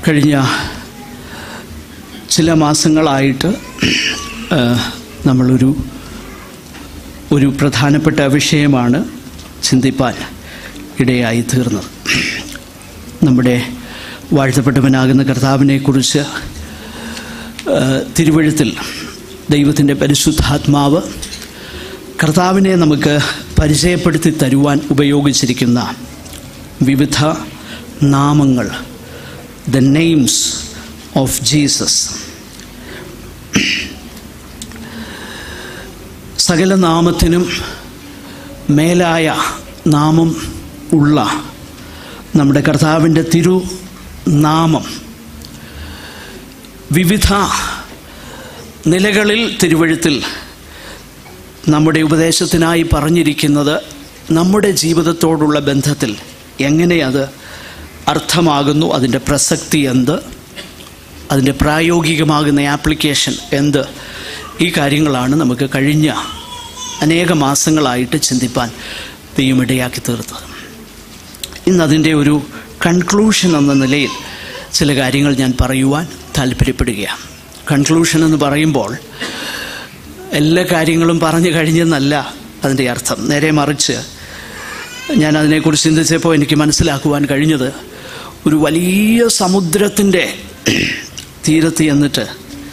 കഴിഞ്ഞ ചില മാസങ്ങളായിട്ട് ആ, നമ്മളൊരു ഒരു പ്രധാനപ്പെട്ട വിഷയമാണ് ചിന്തിപ്പാൻ ഇടയായി തീർന്നത് നമ്മുടെ വാഴ്ത്തപ്പെട്ടവനാകുന്ന കർത്താവിനെക്കുറിച്ച് ആ, തിരുവഴുത്തിൽ ദൈവത്തിൻ്റെ പരിശുദ്ധാത്മാവ് കർത്താവിനെ നമുക്ക് പരിചയപ്പെടുത്തി തരുവാൻ ഉപയോഗിച്ചിരിക്കുന്ന വിവിധ നാമങ്ങൾ ദ നെയിംസ് ഓഫ് ജീസസ് സകല നാമത്തിനും മേലായ നാമം ഉള്ള നമ്മുടെ കർത്താവിൻ്റെ തിരു നാമം വിവിധ നിലകളിൽ തിരുവഴുത്തിൽ നമ്മുടെ ഉപദേശത്തിനായി പറഞ്ഞിരിക്കുന്നത് നമ്മുടെ ജീവിതത്തോടുള്ള ബന്ധത്തിൽ എങ്ങനെ അത് അർത്ഥമാകുന്നു അതിൻ്റെ പ്രസക്തി എന്ത് അതിൻ്റെ പ്രായോഗികമാകുന്ന ആപ്ലിക്കേഷൻ എന്ത് ഈ കാര്യങ്ങളാണ് നമുക്ക് കഴിഞ്ഞ അനേക മാസങ്ങളായിട്ട് ചിന്തിപ്പാൻ ദൈവമിടയാക്കി തീർത്തത് ഇന്ന് അതിൻ്റെ ഒരു കൺക്ലൂഷൻ എന്ന നിലയിൽ ചില കാര്യങ്ങൾ ഞാൻ പറയുവാൻ താല്പര്യപ്പെടുകയാണ് കൺക്ലൂഷൻ എന്ന് പറയുമ്പോൾ എല്ലാ കാര്യങ്ങളും പറഞ്ഞു കഴിഞ്ഞെന്നല്ല അതിൻ്റെ അർത്ഥം നേരെ മറിച്ച് ഞാൻ അതിനെക്കുറിച്ച് ചിന്തിച്ചപ്പോൾ എനിക്ക് മനസ്സിലാക്കുവാൻ കഴിഞ്ഞത് ഒരു വലിയ സമുദ്രത്തിൻ്റെ തീരത്ത് ചെന്നിട്ട്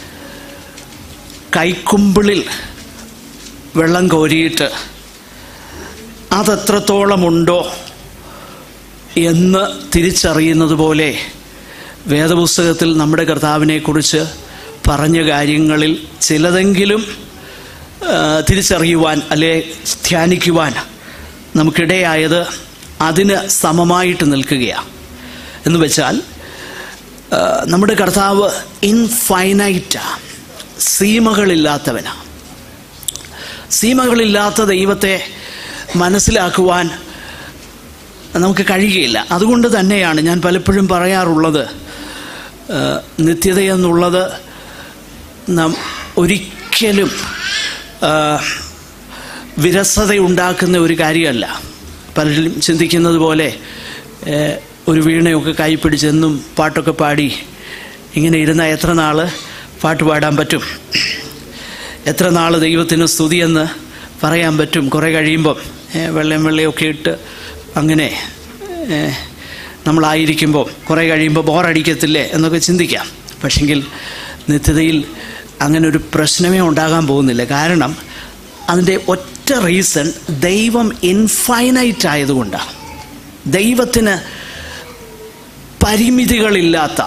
കൈക്കുമ്പിളിൽ വെള്ളം കോരിയിട്ട് അതെത്രത്തോളമുണ്ടോ എന്ന് തിരിച്ചറിയുന്നത് പോലെ വേദപുസ്തകത്തിൽ നമ്മുടെ കർത്താവിനെക്കുറിച്ച് പറഞ്ഞ കാര്യങ്ങളിൽ ചിലതെങ്കിലും ആ, തിരിച്ചറിയുവാൻ അല്ലെ ധ്യാനിക്കുവാൻ നമുക്കിടയായത് അതിന് സമമായിട്ട് നിൽക്കുകയാണ് എന്ന് വെച്ചാൽ ആ, നമ്മുടെ കർത്താവ് ഇൻഫൈനൈറ്റാണ് സീമകളില്ലാത്തവനാണ് സീമകളില്ലാത്ത ദൈവത്തെ മനസ്സിലാക്കുവാൻ നമുക്ക് കഴിയുകയില്ല അതുകൊണ്ട് തന്നെയാണ് ഞാൻ പലപ്പോഴും പറയാറുള്ളത് ആ, നിത്യത എന്നുള്ളത് നാം ഒരിക്കലും ആ, വിരസതയുണ്ടാക്കുന്ന ഒരു കാര്യമല്ല പലരും ചിന്തിക്കുന്നത് പോലെ ഏ, ഒരു വീണയൊക്കെ കൈ പിടിച്ചെന്നും പാട്ടൊക്കെ പാടി ഇങ്ങനെ ഇരുന്നാൽ എത്ര നാൾ പാട്ട് പാടാൻ പറ്റും എത്ര നാൾ ദൈവത്തിന് സ്തുതിയെന്ന് പറയാൻ പറ്റും കുറേ കഴിയുമ്പം ഏ, വെള്ളയും വെള്ളയൊക്കെ ഇട്ട് അങ്ങനെ ഏ, നമ്മളായിരിക്കുമ്പോൾ കുറേ കഴിയുമ്പോൾ ബോറടിക്കത്തില്ലേ എന്നൊക്കെ ചിന്തിക്കാം പക്ഷെങ്കിൽ നിത്യതയിൽ അങ്ങനെ ഒരു പ്രശ്നമേ ഉണ്ടാകാൻ പോകുന്നില്ല കാരണം അതിൻ്റെ ഒറ്റ റീസൺ ദൈവം ഇൻഫൈനൈറ്റ് ആയതുകൊണ്ടാണ് ദൈവത്തിന് പരിമിതികളില്ലാത്ത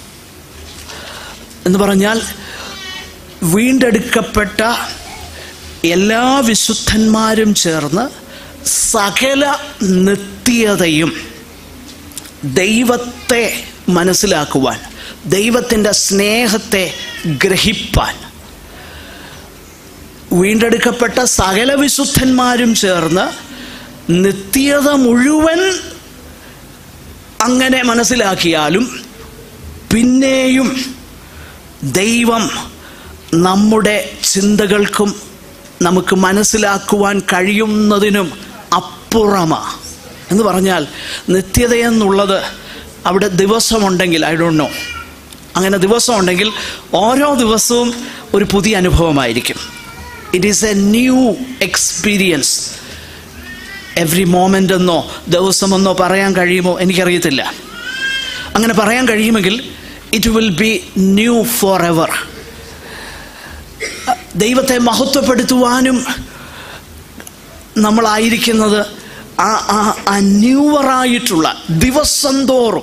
എന്ന് പറഞ്ഞാൽ വീണ്ടെടുക്കപ്പെട്ട എല്ലാ വിശുദ്ധന്മാരും ചേർന്ന് സകല നിത്യതയും ദൈവത്തെ മനസ്സിലാക്കുവാൻ ദൈവത്തിൻ്റെ സ്നേഹത്തെ ഗ്രഹിപ്പാൻ വീണ്ടെടുക്കപ്പെട്ട സകല വിശുദ്ധന്മാരും ചേർന്ന് നിത്യത മുഴുവൻ അങ്ങനെ മനസ്സിലാക്കിയാലും പിന്നെയും ദൈവം നമ്മുടെ ചിന്തകൾക്കും നമുക്ക് മനസ്സിലാക്കുവാൻ കഴിയുന്നതിനും അപ്പുറമാ എന്ന് പറഞ്ഞാൽ നിത്യത എന്നുള്ളത് അവിടെ ദിവസമുണ്ടെങ്കിൽ ഐ ഡോണ്ട് നോ അങ്ങനെ ദിവസമുണ്ടെങ്കിൽ ഓരോ ദിവസവും ഒരു പുതിയ അനുഭവമായിരിക്കും it is a new experience every moment എന്നോ ദിവസമെന്നോ പറയാൻ കഴിയുമോ എനിക്കറിയത്തില്ല അങ്ങനെ പറയാൻ കഴിയുമെങ്കിൽ it will be new forever ദൈവത്തെ മഹത്വപ്പെടുത്തുവാനും നമ്മളായിരിക്കുന്നത് ആ ആ ആ ന്യൂവറായിട്ടുള്ള ദിവസം തോറും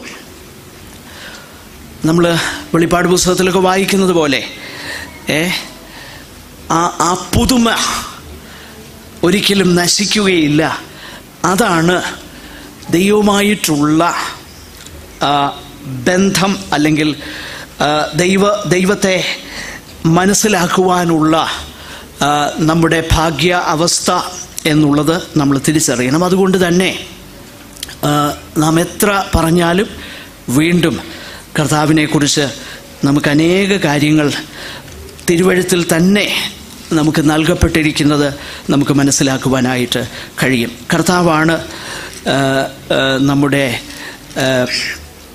നമ്മൾ വെളിപ്പാട് പുസ്തകത്തിലൊക്കെ വായിക്കുന്നത് പോലെ ഏ ആ ആ പുതുമ ഒരിക്കലും നശിക്കുകയില്ല അതാണ് ദൈവമായിട്ടുള്ള ആ, ബന്ധം അല്ലെങ്കിൽ ആ, ദൈവ ദൈവത്തെ മനസ്സിലാക്കുവാനുള്ള ആ, നമ്മുടെ ഭാഗ്യ അവസ്ഥ എന്നുള്ളത് നമ്മൾ തിരിച്ചറിയണം അതുകൊണ്ട് തന്നെ ആ, നാം എത്ര പറഞ്ഞാലും വീണ്ടും കർത്താവിനെക്കുറിച്ച് നമുക്ക് അനേക കാര്യങ്ങൾ തിരുവഴുത്തിൽ തന്നെ നമുക്ക് നൽകപ്പെട്ടിരിക്കുന്നത് നമുക്ക് മനസ്സിലാക്കുവാനായിട്ട് കഴിയും കർത്താവാണ് ആ, ആ, നമ്മുടെ ആ,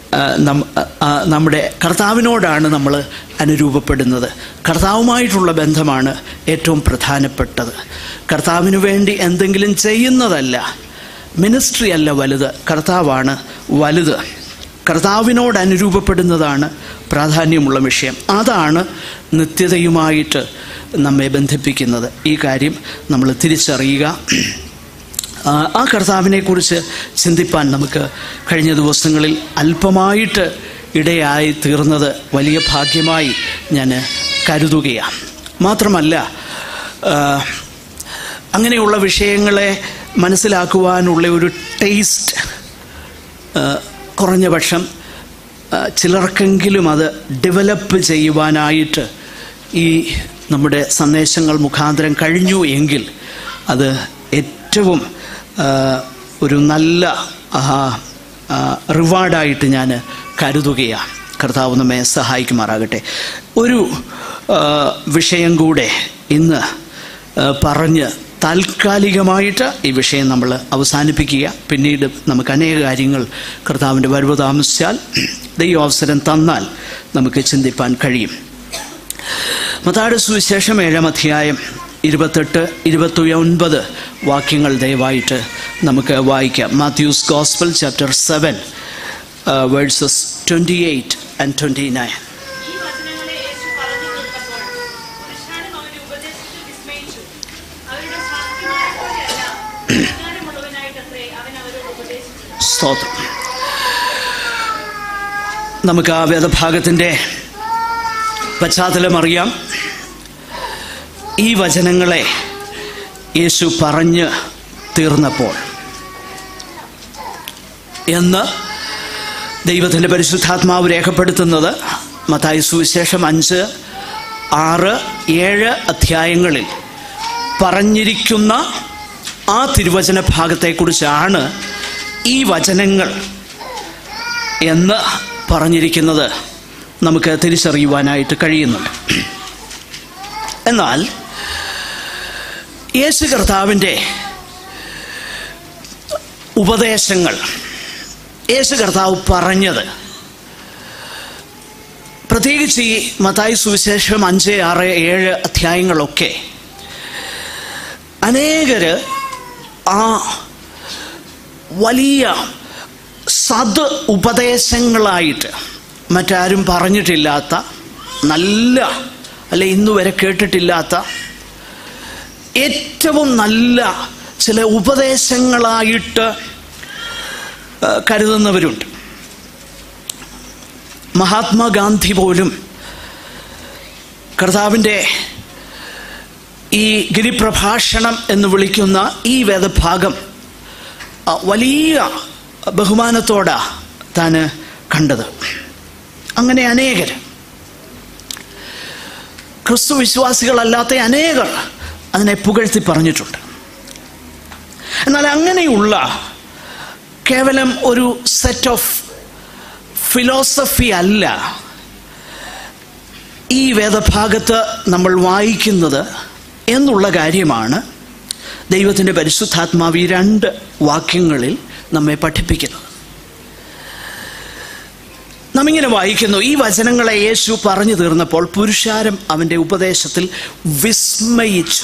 ആ, നം- ആ, നമ്മുടെ കർത്താവിനോടാണ് നമ്മൾ അനുരൂപപ്പെടുന്നത് കർത്താവുമായിട്ടുള്ള ബന്ധമാണ് ഏറ്റവും പ്രധാനപ്പെട്ടത് കർത്താവിന് വേണ്ടി എന്തെങ്കിലും ചെയ്യുന്നതല്ല മിനിസ്ട്രി അല്ല വലുത് കർത്താവാണ് വലുത് കർത്താവിനോട് അനുരൂപപ്പെടുന്നതാണ് പ്രാധാന്യമുള്ള വിഷയം അതാണ് നിത്യതയുമായിട്ട് നമ്മെ ബന്ധിപ്പിക്കുന്നത് ഈ കാര്യം നമ്മൾ തിരിച്ചറിയുക ആ, ആ കർത്താവിനെക്കുറിച്ച് ചിന്തിപ്പാൻ നമുക്ക് കഴിഞ്ഞ ദിവസങ്ങളിൽ അല്പമായിട്ട് ഇടയായി തീർന്നത് വലിയ ഭാഗ്യമായി ഞാൻ കരുതുകയാണ് മാത്രമല്ല ആ, അങ്ങനെയുള്ള വിഷയങ്ങളെ മനസ്സിലാക്കുവാനുള്ള ഒരു ടേസ്റ്റ് കുറഞ്ഞ പക്ഷം ആ, ചിലർക്കെങ്കിലും അത് ഡെവലപ്പ് ചെയ്യുവാനായിട്ട് ഈ നമ്മുടെ സന്ദേശങ്ങൾ മുഖാന്തരം കഴിഞ്ഞു എങ്കിൽ അത് ഏറ്റവും ആ, ഒരു നല്ല റിവാർഡായിട്ട് ഞാൻ കരുതുകയാണ് കർത്താവ് നമ്മെ സഹായിക്കുമാറാകട്ടെ ഒരു ആ, വിഷയം കൂടെ ഇന്ന് ആ, പറഞ്ഞ് താൽക്കാലികമായിട്ട് ഈ വിഷയം നമ്മൾ അവസാനിപ്പിക്കുക പിന്നീട് നമുക്ക് അനേക കാര്യങ്ങൾ കർത്താവിൻ്റെ വരവ് താമസിച്ചാൽ ദൈവം അവസരം തന്നാൽ നമുക്ക് ചിന്തിപ്പാൻ കഴിയും മത്താട് സുവിശേഷം ഏഴാം അധ്യായം ഇരുപത്തെട്ട് ഇരുപത്തി ഒൻപത് വാക്യങ്ങൾ ദയവായിട്ട് നമുക്ക് വായിക്കാം Matthew's gospel chapter seven verses twenty eight and twenty nine ഈ വചനങ്ങളെ യേശു പറഞ്ഞു തീർത്തപ്പോൾ പുരുഷാരം അവനെ ഉപദേശിച്ച് വിസ്മയിച്ചു അവരുടെ ശാസ്ത്രിമാരെ പോലെയല്ല വിജ്ഞാനമുള്ളവനായിട്ടത്രേ അവൻ അവരോട് ഉപദേശിച്ചത് സ്തോത്രം നമുക്ക് ആ വേദഭാഗത്തിൻ്റെ പശ്ചാത്തലം അറിയാം ഈ വചനങ്ങളെ യേശു പറഞ്ഞ് തീർന്നപ്പോൾ എന്ന് ദൈവത്തിൻ്റെ പരിശുദ്ധാത്മാവ് രേഖപ്പെടുത്തുന്നത് മത്തായി സുവിശേഷം അഞ്ച് ആറ് ഏഴ് അധ്യായങ്ങളിൽ പറഞ്ഞിരിക്കുന്ന ആ തിരുവചന ഭാഗത്തെക്കുറിച്ചാണ് ഈ വചനങ്ങൾ എന്ന് പറഞ്ഞിരിക്കുന്നത് നമുക്ക് തിരിച്ചറിയുവാനായിട്ട് കഴിയുന്നുണ്ട് എന്നാൽ യേശു കർത്താവിൻ്റെ ഉപദേശങ്ങൾ യേശു കർത്താവ് പറഞ്ഞത് പ്രത്യേകിച്ച് ഈ മത്തായി സുവിശേഷം അഞ്ച് ആറ് ഏഴ് അധ്യായങ്ങളൊക്കെ അനേകര് ആ വലിയ സത് ഉപദേശങ്ങളായിട്ട് മറ്റാരും പറഞ്ഞിട്ടില്ലാത്ത നല്ല അല്ലെ ഇന്നുവരെ കേട്ടിട്ടില്ലാത്ത ഏറ്റവും നല്ല ചില ഉപദേശങ്ങളായിട്ട് ആ, കരുതുന്നവരുണ്ട് മഹാത്മാഗാന്ധി പോലും കർത്താവിൻ്റെ ഈ ഗിരിപ്രഭാഷണം എന്ന് വിളിക്കുന്ന ഈ വേദഭാഗം ആ, വലിയ ബഹുമാനത്തോടാ താന് കണ്ടത് അങ്ങനെ അനേകർ ക്രിസ്തു വിശ്വാസികളല്ലാത്ത അനേകർ അതിനെ പുകഴ്ത്തി പറഞ്ഞിട്ടുണ്ട് എന്നാൽ അങ്ങനെയുള്ള കേവലം ഒരു സെറ്റ് ഓഫ് ഫിലോസഫി അല്ല ഈ വേദഭാഗത്ത് നമ്മൾ വായിക്കുന്നത് എന്നുള്ള കാര്യമാണ് ദൈവത്തിൻ്റെ പരിശുദ്ധാത്മാവ് ഈ രണ്ട് വാക്യങ്ങളിൽ നമ്മെ പഠിപ്പിക്കുന്നത് നാം ഇങ്ങനെ വായിക്കുന്നു ഈ വചനങ്ങളെ യേശു പറഞ്ഞു തീർന്നപ്പോൾ പുരുഷാരം അവൻ്റെ ഉപദേശത്തിൽ വിസ്മയിച്ചു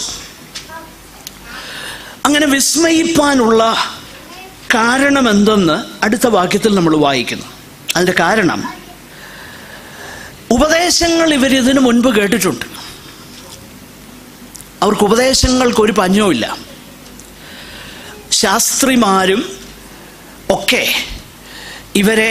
അങ്ങനെ വിസ്മയിപ്പാനുള്ള കാരണമെന്തെന്ന് അടുത്ത വാക്യത്തിൽ നമ്മൾ വായിക്കുന്നു അതിൻ്റെ കാരണം ഉപദേശങ്ങൾ ഇവരിതിനു മുൻപ് കേട്ടിട്ടുണ്ട് അവർക്ക് ഉപദേശങ്ങൾക്കൊരു പഞ്ഞവുമില്ല ശാസ്ത്രിമാരും ഒക്കെ ഇവരെ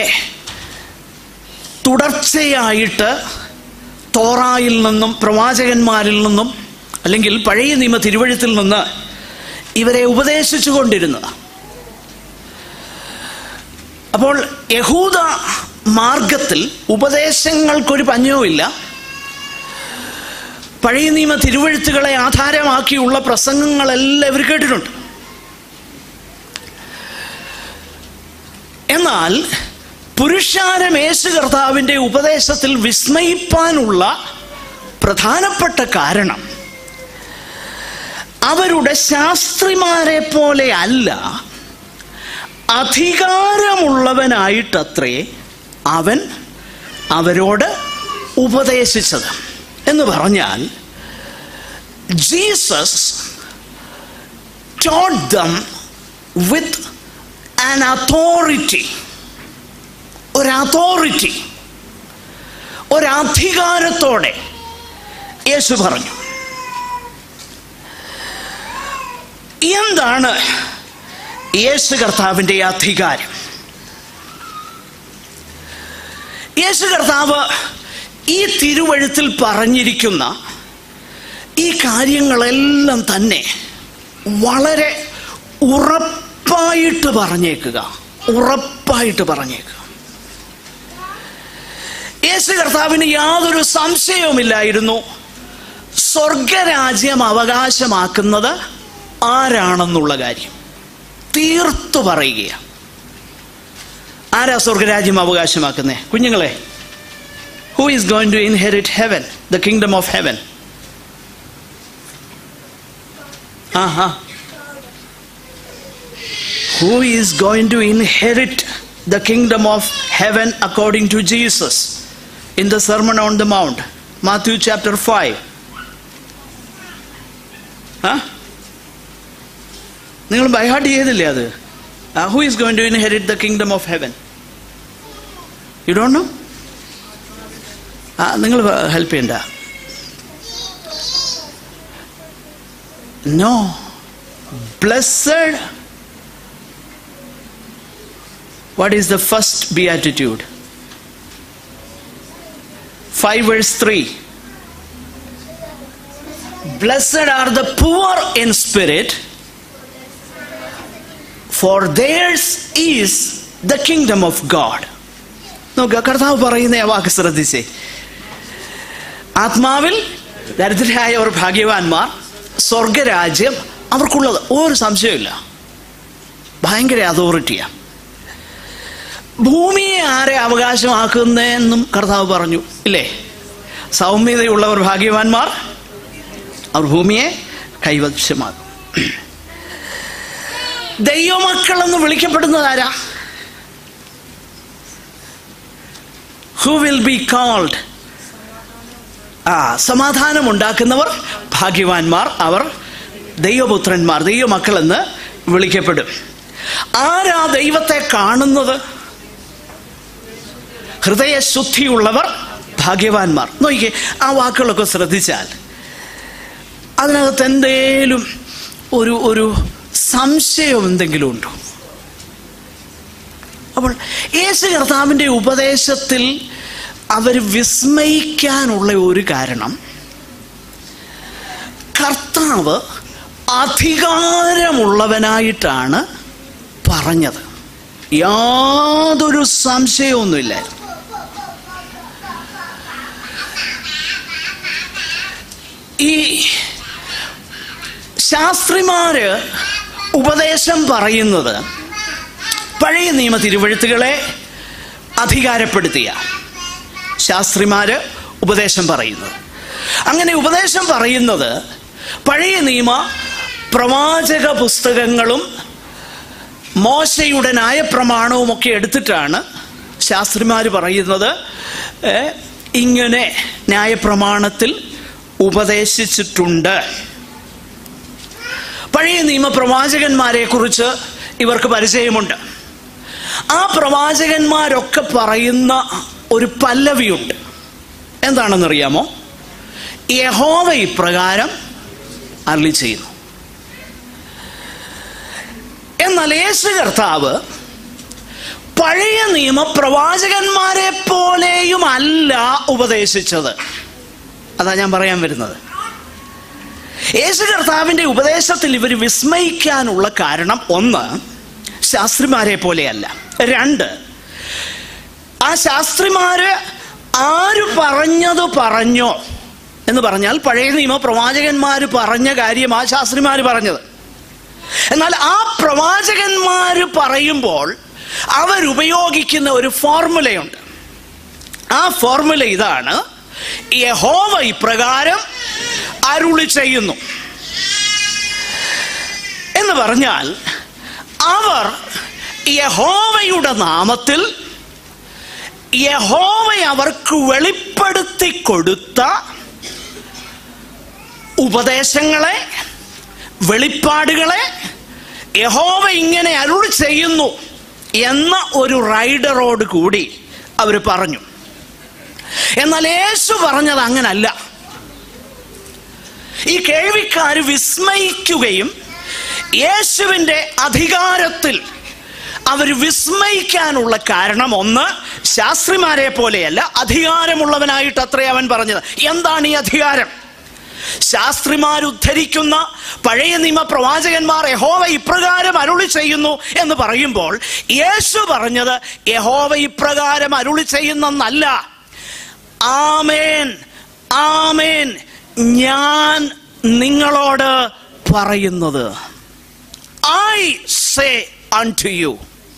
തുടർച്ചയായിട്ട് തോറായിൽ നിന്നും പ്രവാചകന്മാരിൽ നിന്നും അല്ലെങ്കിൽ പഴയ നിയമ തിരുവഴുത്തിൽ നിന്ന് ഇവരെ ഉപദേശിച്ചു കൊണ്ടിരുന്നത് അപ്പോൾ യഹൂദ മാർഗത്തിൽ ഉപദേശങ്ങൾക്കൊരു പഞ്ഞവുമില്ല പഴയ നിയമ തിരുവഴുത്തുകളെ ആധാരമാക്കിയുള്ള പ്രസംഗങ്ങളെല്ലാം ഇവർ കേട്ടിട്ടുണ്ട് എന്നാൽ പുരുഷാരം യേശു കർത്താവിൻ്റെ ഉപദേശത്തിൽ വിസ്മയിപ്പാനുള്ള പ്രധാനപ്പെട്ട കാരണം അവരുടെ ശാസ്ത്രിമാരെ പോലെ അല്ല അധികാരമുള്ളവനായിട്ടത്രേ അവൻ അവരോട് ഉപദേശിച്ചത് എന്ന് പറഞ്ഞാൽ Jesus taught them with an authority ഒരു അതോറിറ്റി ഒരധികാരത്തോടെ യേശു പറഞ്ഞു എന്താണ് യേശു കർത്താവിൻ്റെ അധികാരം യേശു കർത്താവ് ഈ തിരുവഴുത്തിൽ പറഞ്ഞിരിക്കുന്ന ഈ കാര്യങ്ങളെല്ലാം തന്നെ വളരെ ഉറപ്പായിട്ട് പറഞ്ഞേക്കുക ഉറപ്പായിട്ട് പറഞ്ഞേക്കുക യേശു കർത്താവിന് യാതൊരു സംശയവുമില്ലായിരുന്നു സ്വർഗരാജ്യം അവകാശമാക്കുന്നത് ആരാണെന്നുള്ള കാര്യം തീർത്തു പറയുക ആരാ സ്വർഗരാജ്യം അവകാശമാക്കുന്നേ കുഞ്ഞുങ്ങളെ who is going to inherit heaven the kingdom of heaven ah ah who is going to inherit the kingdom of heaven according to Jesus in the sermon on the mount Matthew chapter five ആ നിങ്ങൾ by heart ചെയ്തില്ലേ അത് who is going to inherit the kingdom of heaven you don't know ആ നിങ്ങൾ help ചെയ്യണ്ട no blessed what is the first beatitude five verse three blessed are the poor in spirit for theirs is the kingdom of God നോക്കുക കർത്താവ് പറയുന്ന ആ വാക്ക് ശ്രദ്ധിച്ചേ ആത്മാവിൽ ദരിദ്രരായവർ ഭാഗ്യവാന്മാർ സ്വർഗരാജ്യം അവർക്കുള്ളത് ഒരു സംശയമില്ല ഭയങ്കര അതോറിറ്റിയാണ് ഭൂമിയെ ആരെ അവകാശമാക്കുന്നതെന്നും കർത്താവ് പറഞ്ഞു ഇല്ലേ സൗമ്യതയുള്ളവർ ഭാഗ്യവാന്മാർ അവർ ഭൂമിയെ കൈവശമാക്കും ദൈവമക്കളെന്ന് വിളിക്കപ്പെടുന്നത് ആരാ ഹു വിൽ ബി കോൾഡ് ആ സമാധാനം ഉണ്ടാക്കുന്നവർ ഭാഗ്യവാന്മാർ അവർ ദൈവപുത്രന്മാർ ദൈവമക്കളെന്ന് വിളിക്കപ്പെടും ആരാ ദൈവത്തെ കാണുന്നത് ഹൃദയശുദ്ധിയുള്ളവർ ഭാഗ്യവാന്മാർ നോക്കിക്കേ ആ വാക്കുകളൊക്കെ ശ്രദ്ധിച്ചാൽ അതിനകത്ത് എന്തേലും ഒരു ഒരു സംശയം എന്തെങ്കിലും ഉണ്ടോ അപ്പോൾ യേശു കർത്താവിൻ്റെ ഉപദേശത്തിൽ അവർ വിസ്മയിക്കാനുള്ള ഒരു കാരണം കർത്താവ് അധികാരമുള്ളവനായിട്ടാണ് പറഞ്ഞത് യാതൊരു സംശയവുമില്ലായിരുന്നു ഈ ശാസ്ത്രിമാര് ഉപദേശം പറയുന്നത് പഴയ നിയമ തിരുവഴുത്തുകളെ അധികാരപ്പെടുത്തിയ ശാസ്ത്രിമാര് ഉപദേശം പറയുന്നത് അങ്ങനെ ഉപദേശം പറയുന്നത് പഴയ നിയമ പ്രവാചക പുസ്തകങ്ങളും മോശയുടെ ന്യായപ്രമാണവും ഒക്കെ എടുത്തിട്ടാണ് ശാസ്ത്രിമാർ പറയുന്നത് ഏ, ഇങ്ങനെ ന്യായപ്രമാണത്തിൽ ഉപദേശിച്ചിട്ടുണ്ട് പഴയ നിയമ പ്രവാചകന്മാരെ കുറിച്ച് ഇവർക്ക് പരിചയമുണ്ട് ആ പ്രവാചകന്മാരൊക്കെ പറയുന്ന ഒരു പല്ലവിയുണ്ട് എന്താണെന്നറിയാമോ യഹോവ ഇപ്രകാരം അരളി ചെയ്യുന്നു എന്നാൽ യേശു കർത്താവ് പഴയ നിയമ പ്രവാചകന്മാരെ പോലെയും അല്ല ഉപദേശിച്ചത് അതാ ഞാൻ പറയാൻ വരുന്നത് യേശു കർത്താവിന്റെ ഉപദേശത്തിൽ ഇവർ വിസ്മയിക്കാനുള്ള കാരണം ഒന്ന് ശാസ്ത്രിമാരെ പോലെയല്ല രണ്ട് ആ ശാസ്ത്രിമാര് ആര് പറഞ്ഞത് പറഞ്ഞോ എന്ന് പറഞ്ഞാൽ പഴയ നിയമ പ്രവാചകന്മാര് പറഞ്ഞ കാര്യം ആ ശാസ്ത്രിമാര് പറഞ്ഞത് എന്നാൽ ആ പ്രവാചകന്മാര് പറയുമ്പോൾ അവരുപയോഗിക്കുന്ന ഒരു ഫോർമുലയുണ്ട് ആ ഫോർമുല ഇതാണ് യഹോവ ഇപ്രകാരം അരുളി ചെയ്യുന്നു എന്ന് പറഞ്ഞാൽ അവർ യഹോവയുടെ നാമത്തിൽ യഹോവ അവർക്ക് വെളിപ്പെടുത്തി കൊടുത്ത ഉപദേശങ്ങളെ വെളിപ്പാടുകളെ യഹോവ ഇങ്ങനെ അരുൾ ചെയ്യുന്നു എന്ന ഒരു റൈഡറോട് കൂടി അവർ പറഞ്ഞു എന്നാൽ യേശു പറഞ്ഞത് അങ്ങനല്ല ഈ കേൾവിക്കാർ വിസ്മയിക്കുകയും യേശുവിൻ്റെ അധികാരത്തിൽ അവർ വിസ്മയിക്കാനുള്ള കാരണം ഒന്ന് ശാസ്ത്രിമാരെ പോലെയല്ല അധികാരമുള്ളവനായിട്ട് അത്രേ അവൻ പറഞ്ഞത് എന്താണ് ഈ അധികാരം ശാസ്ത്രിമാർ ഉദ്ധരിക്കുന്ന പഴയ നിയമ പ്രവാചകന്മാർ യഹോവ ഇപ്രകാരം അരുളി ചെയ്യുന്നു എന്ന് പറയുമ്പോൾ യേശു പറഞ്ഞത് യഹോവ ഇപ്രകാരം അരുളി ചെയ്യുന്നെന്നല്ല ആമേൻ ആമേൻ ഞാൻ നിങ്ങളോട് പറയുന്നത് I say unto you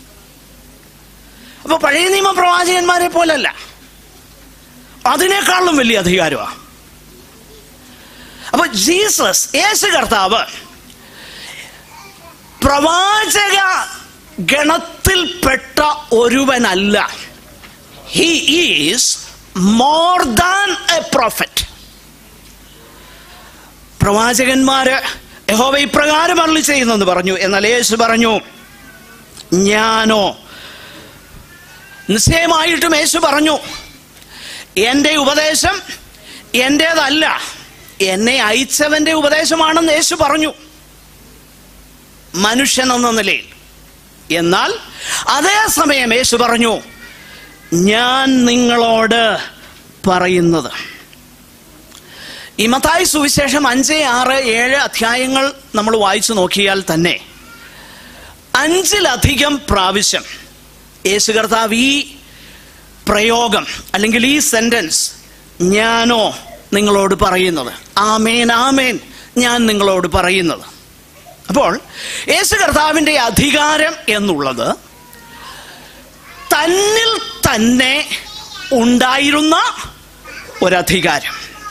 അപ്പൊ പഴയ നിയമ പ്രവാചകന്മാരെ പോലല്ല അതിനേക്കാളും വലിയ അധികാരമാണ് അപ്പൊ ജീസസ് യേശു കർത്താവ് പ്രവാചക ഗണത്തിൽപ്പെട്ട ഒരുവനല്ല he is more than a prophet പ്രവാചകന്മാര് യഹോവ ഇപ്രകാരം അരളി ചെയ്യുന്നെന്ന് പറഞ്ഞു എന്നാൽ യേശു പറഞ്ഞു ഞാനോ നിശ്ചയമായിട്ടും യേശു പറഞ്ഞു എൻ്റെ ഉപദേശം എൻ്റേതല്ല എന്നെ അയച്ചവന്റെ ഉപദേശമാണെന്ന് യേശു പറഞ്ഞു മനുഷ്യൻ എന്ന നിലയിൽ എന്നാൽ അതേസമയം യേശു പറഞ്ഞു ഞാൻ നിങ്ങളോട് പറയുന്നത് ഈ മത്തായി സുവിശേഷം അഞ്ച് ആറ് ഏഴ് അധ്യായങ്ങൾ നമ്മൾ വായിച്ചു നോക്കിയാൽ തന്നെ അഞ്ചിലധികം പ്രാവശ്യം യേശു കർത്താവ് ഈ പ്രയോഗം അല്ലെങ്കിൽ ഈ സെന്റൻസ് ഞാനോ നിങ്ങളോട് പറയുന്നത് ആമേൻ ആമേൻ ഞാൻ നിങ്ങളോട് പറയുന്നത് അപ്പോൾ യേശു കർത്താവിൻ്റെ അധികാരം എന്നുള്ളത് തന്നിൽ തന്നെ ഉണ്ടായിരുന്ന ഒരധികാരം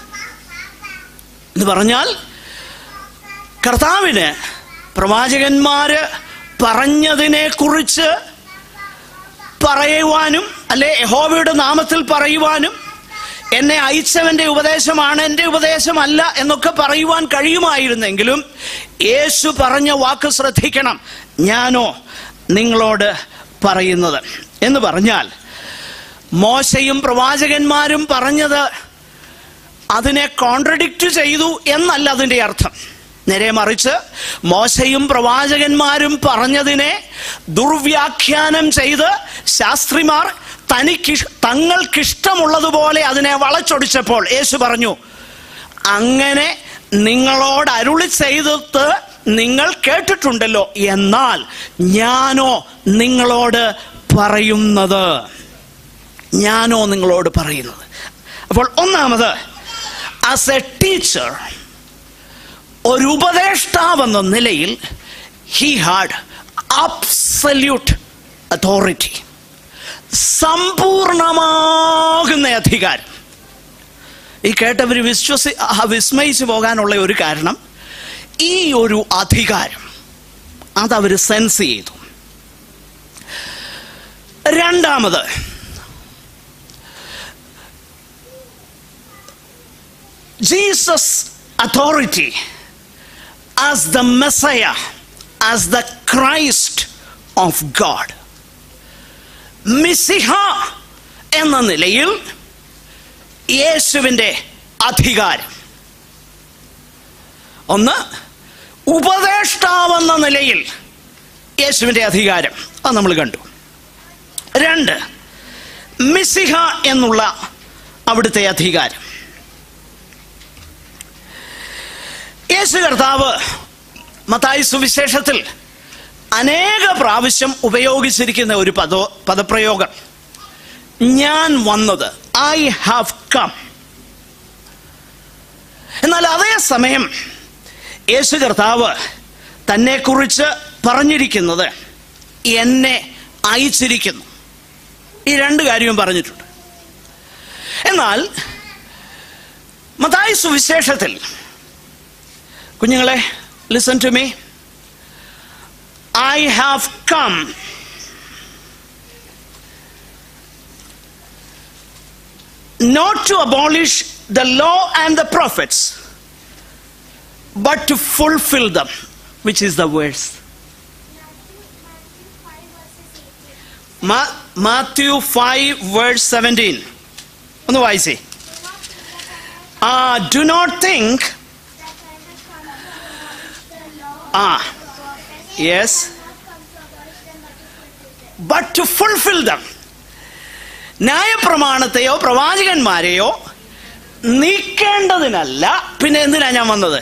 എന്ന് പറഞ്ഞാൽ കർത്താവിന് പ്രവാചകന്മാര് പറഞ്ഞതിനെ കുറിച്ച് പറയുവാനും അല്ലെ യഹോവയുടെ നാമത്തിൽ പറയുവാനും എന്നെ അയച്ചവന്റെ ഉപദേശമാണ് എൻ്റെ ഉപദേശമല്ല എന്നൊക്കെ പറയുവാൻ കഴിയുമായിരുന്നെങ്കിലും യേശു പറഞ്ഞ വാക്ക് ശ്രദ്ധിക്കണം ഞാനോ നിങ്ങളോട് പറയുന്നത് എന്ന് പറഞ്ഞാൽ മോശയും പ്രവാചകന്മാരും പറഞ്ഞത് അതിനെ കോൺട്രഡിക്റ്റ് ചെയ്തു എന്നല്ല അതിൻ്റെ അർത്ഥം നേരെ മറിച്ച് മോശയും പ്രവാചകന്മാരും പറഞ്ഞതിനെ ദുർവ്യാഖ്യാനം ചെയ്ത് ശാസ്ത്രിമാർ തനിക്ക് തങ്ങൾക്കിഷ്ടമുള്ളതുപോലെ അതിനെ വളച്ചൊടിച്ചപ്പോൾ യേശു പറഞ്ഞു അങ്ങനെ നിങ്ങളോട് അരുളി ചെയ്തിട്ട് നിങ്ങൾ കേട്ടിട്ടുണ്ടല്ലോ എന്നാൽ ഞാനോ നിങ്ങളോട് പറയുന്നത് ഞാനോ നിങ്ങളോട് പറയുന്നത് അപ്പോൾ ഒന്നാമത് ആസ് എ ടീച്ചർ ഒരു ഉപദേഷ്ടാവെന്ന നിലയിൽ ഹി ഹാഡ് അബ്സല്യൂട്ട് അതോറിറ്റി സമ്പൂർണമാകുന്ന അധികാരം ഈ കേട്ടവർ വിശ്വസി ആ, വിസ്മയിച്ചു പോകാനുള്ള ഒരു കാരണം ഈ ഒരു അധികാരം അതവർ സെൻസ് ചെയ്തു രണ്ടാമത് Jesus authority as the Messiah as the Christ of God മിസിഹ എന്ന നിലയിൽ യേശുവിൻ്റെ അധികാരം ഒന്ന് ഉപദേഷ്ടാവെന്ന നിലയിൽ യേശുവിൻ്റെ അധികാരം അത് നമ്മൾ കണ്ടു രണ്ട് മിസിഹ എന്നുള്ള അവിടുത്തെ അധികാരം യേശു കർത്താവ് മത്തായി സുവിശേഷത്തിൽ അനേക പ്രാവശ്യം ഉപയോഗിച്ചിരിക്കുന്ന ഒരു പദോ പദപ്രയോഗം ഞാൻ വന്നത് ഐ ഹാവ് കം എന്നാൽ അതേ സമയം യേശു കർത്താവ് തന്നെക്കുറിച്ച് പറഞ്ഞിരിക്കുന്നത് എന്നെ അയച്ചിരിക്കുന്നു ഈ രണ്ട് കാര്യവും പറഞ്ഞിട്ടുണ്ട് എന്നാൽ മതായി സുവിശേഷത്തിൽ കുഞ്ഞുങ്ങളെ listen to me I have come not to abolish the law and the prophets, but to fulfill them, which is the verse. Ma- Matthew 5, verse 17. ഒന്ന് വായിച്ചേ ah do not think ah yes but to fulfil them ന്യായപ്രമാണത്തെയോ പ്രവാചകന്മാരെയോ നീക്കേണ്ടതിനല്ല പിന്നെ എന്തിനാ ഞാൻ വന്നത്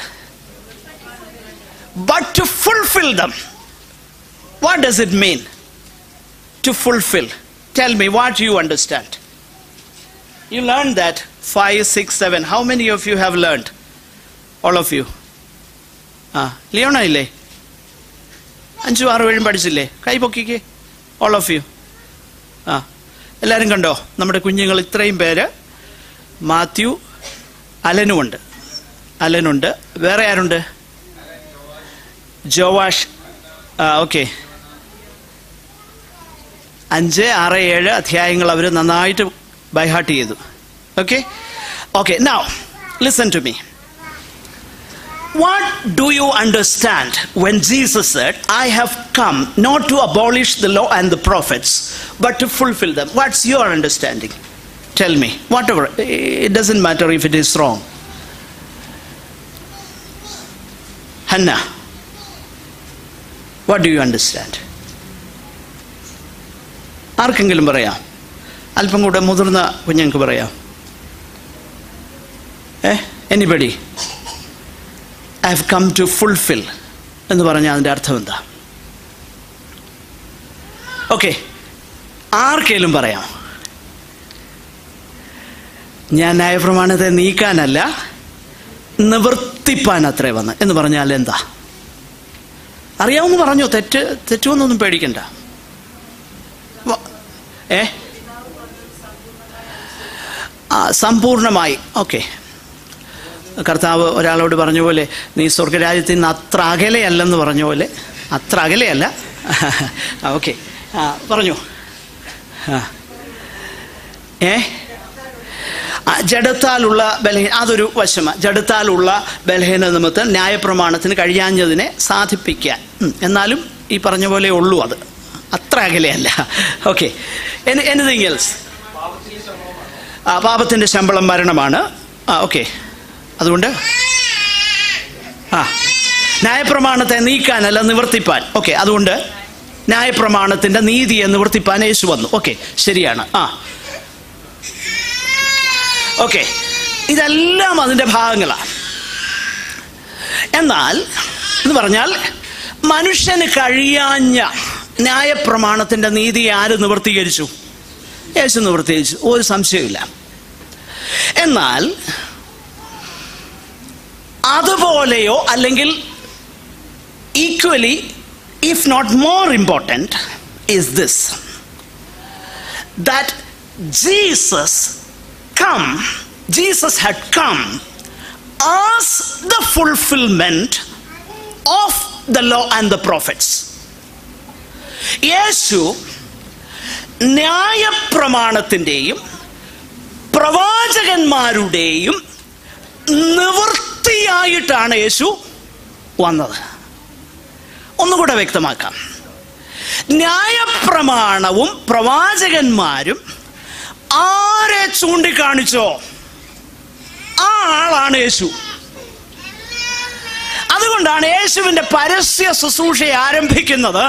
but to fulfil them what does it mean to fulfil tell me what you understand you learn that five six seven how many of you have learned all of you ah Leona ഇല്ലേ അഞ്ചും ആറും ഏഴും പഠിച്ചില്ലേ കൈ പൊക്കിക്കേ all of you ആ എല്ലാവരും കണ്ടോ നമ്മുടെ കുഞ്ഞുങ്ങൾ ഇത്രയും പേര് മാത്യു അലനുമുണ്ട് അലനുണ്ട് വേറെ ആരുണ്ട് ജോവാഷ് ആ ഓക്കെ അഞ്ച് ആറ് ഏഴ് അധ്യായങ്ങൾ അവർ നന്നായിട്ട് ബൈഹാർട്ട് ചെയ്തു okay okay now listen to me What do you understand when Jesus said, I have come not to abolish the law and the prophets, but to fulfill them? What's your understanding? Tell me. Whatever. It doesn't matter if it is wrong. Hannah, what do you understand? ആർക്കെങ്കിലും പറയാം അല്പം കൂടെ മുതിർന്ന കുഞ്ഞുങ്ങൾക്ക് പറയാം ഏ anybody I have come to fulfil എന്ന് പറഞ്ഞാൽ അതിൻ്റെ അർത്ഥം എന്താ ഓക്കെ ആർക്കേലും പറയാം ഞാൻ ന്യായപ്രമാണത്തെ നീക്കാനല്ല നിവർത്തിപ്പാൻ അത്രേ വന്ന് എന്ന് പറഞ്ഞാൽ എന്താ അറിയാവുന്ന പറഞ്ഞോ തെറ്റ് തെറ്റുമെന്നൊന്നും പേടിക്കണ്ട വ- ഏ ആ സമ്പൂർണമായി ഓക്കെ കർത്താവ് ഒരാളോട് പറഞ്ഞ പോലെ നീ സ്വർഗരാജ്യത്തിൽ നിന്ന് അത്ര അകലെയല്ലെന്ന് പറഞ്ഞ പോലെ അത്ര അകലെയല്ല ഓക്കെ ആ പറഞ്ഞു ആ ഏ ആ, ജഡത്താലുള്ള ബലഹീന അതൊരു വശമാണ് ജഡത്താലുള്ള ബലഹീന നിമിത്തം ന്യായപ്രമാണത്തിന് കഴിയാഞ്ഞതിനെ സാധിപ്പിക്കാൻ ഉം, എന്നാലും ഈ പറഞ്ഞ പോലെ ഉള്ളൂ അത് അത്ര അകലെയല്ല ഓക്കെ എനിത്തിങ് എൽസ് ആ പാപത്തിൻ്റെ ശമ്പളം മരണമാണ് ആ ഓക്കെ അതുകൊണ്ട് ആ ന്യായപ്രമാണത്തെ നീക്കാനല്ല നിവർത്തിപ്പാൻ ഓക്കെ അതുകൊണ്ട് ന്യായപ്രമാണത്തിൻ്റെ നീതിയെ നിവർത്തിപ്പാൻ യേശു വന്നു ഓക്കെ ശരിയാണ് ആ ഓക്കെ ഇതെല്ലാം അതിൻ്റെ ഭാഗങ്ങളാണ് എന്നാൽ എന്ന് പറഞ്ഞാൽ മനുഷ്യന് കഴിയാഞ്ഞ ന്യായപ്രമാണത്തിൻ്റെ നീതി ആര് നിവർത്തീകരിച്ചു യേശു നിവർത്തീകരിച്ചു ഒരു സംശയമില്ല എന്നാൽ അതുപോലെയോ അല്ലെങ്കിൽ equally if not more important is this that Jesus come Jesus had come as the fulfillment of the law and the prophets യേശു ന്യായപ്രമാണത്തിൻ്റെയും പ്രവാചകന്മാരുടെയും നിവൃത്തിയായിട്ടാണ് യേശു വന്നത് ഒന്നുകൂടെ വ്യക്തമാക്കാം ന്യായപ്രമാണവും പ്രവാചകന്മാരും ആരെ ചൂണ്ടിക്കാണിച്ചോ ആ ആളാണ് യേശു അതുകൊണ്ടാണ് യേശുവിന്റെ പരസ്യ ശുശ്രൂഷ ആരംഭിക്കുന്നത്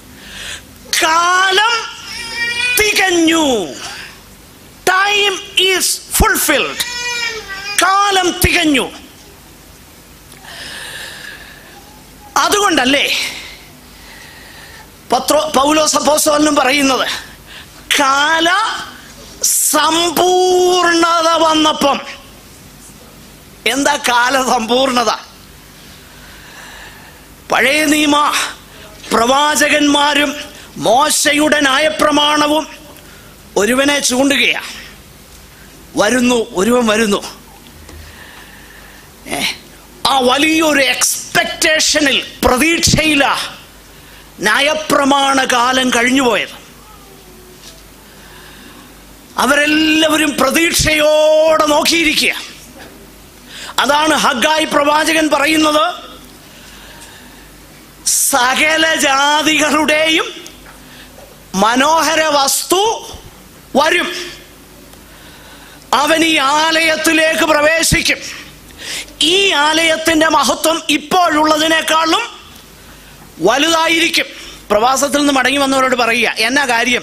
കാലം തികഞ്ഞു ടൈം ഈസ് ഫുൾഫിൽഡ് കാലം തികഞ്ഞു അതുകൊണ്ടല്ലേ പത്രോ പൗലോസ് അപ്പോസ്തലനും പറയുന്നത് കാല സമ്പൂർണത വന്നപ്പം എന്താ കാല സമ്പൂർണത പഴയ നിയമ പ്രവാചകന്മാരും മോശയുടെ ന്യായപ്രമാണവും ഒരുവനെ ചൂണ്ടുകയാ വരുന്നു ഒരുവൻ വരുന്നു ഏ, ആ വലിയൊരു എക്സ്പെക്ടേഷനിൽ പ്രതീക്ഷയിലാ ന്യായപ്രമാണ കാലം കഴിഞ്ഞുപോയത് അവരെല്ലാവരും പ്രതീക്ഷയോടെ നോക്കിയിരിക്കുക അതാണ് ഹഗായി പ്രവാചകൻ പറയുന്നത് സകല ജാതികളുടെയും മനോഹര വസ്തു വരും അവൻ ഈ ആലയത്തിലേക്ക് പ്രവേശിക്കും ഈ ആലയത്തിന്റെ മഹത്വം ഇപ്പോഴുള്ളതിനേക്കാളും വലുതായിരിക്കും പ്രവാസത്തിൽ നിന്ന് മടങ്ങി വന്നവരോട് പറയുക എന്നാ കാര്യം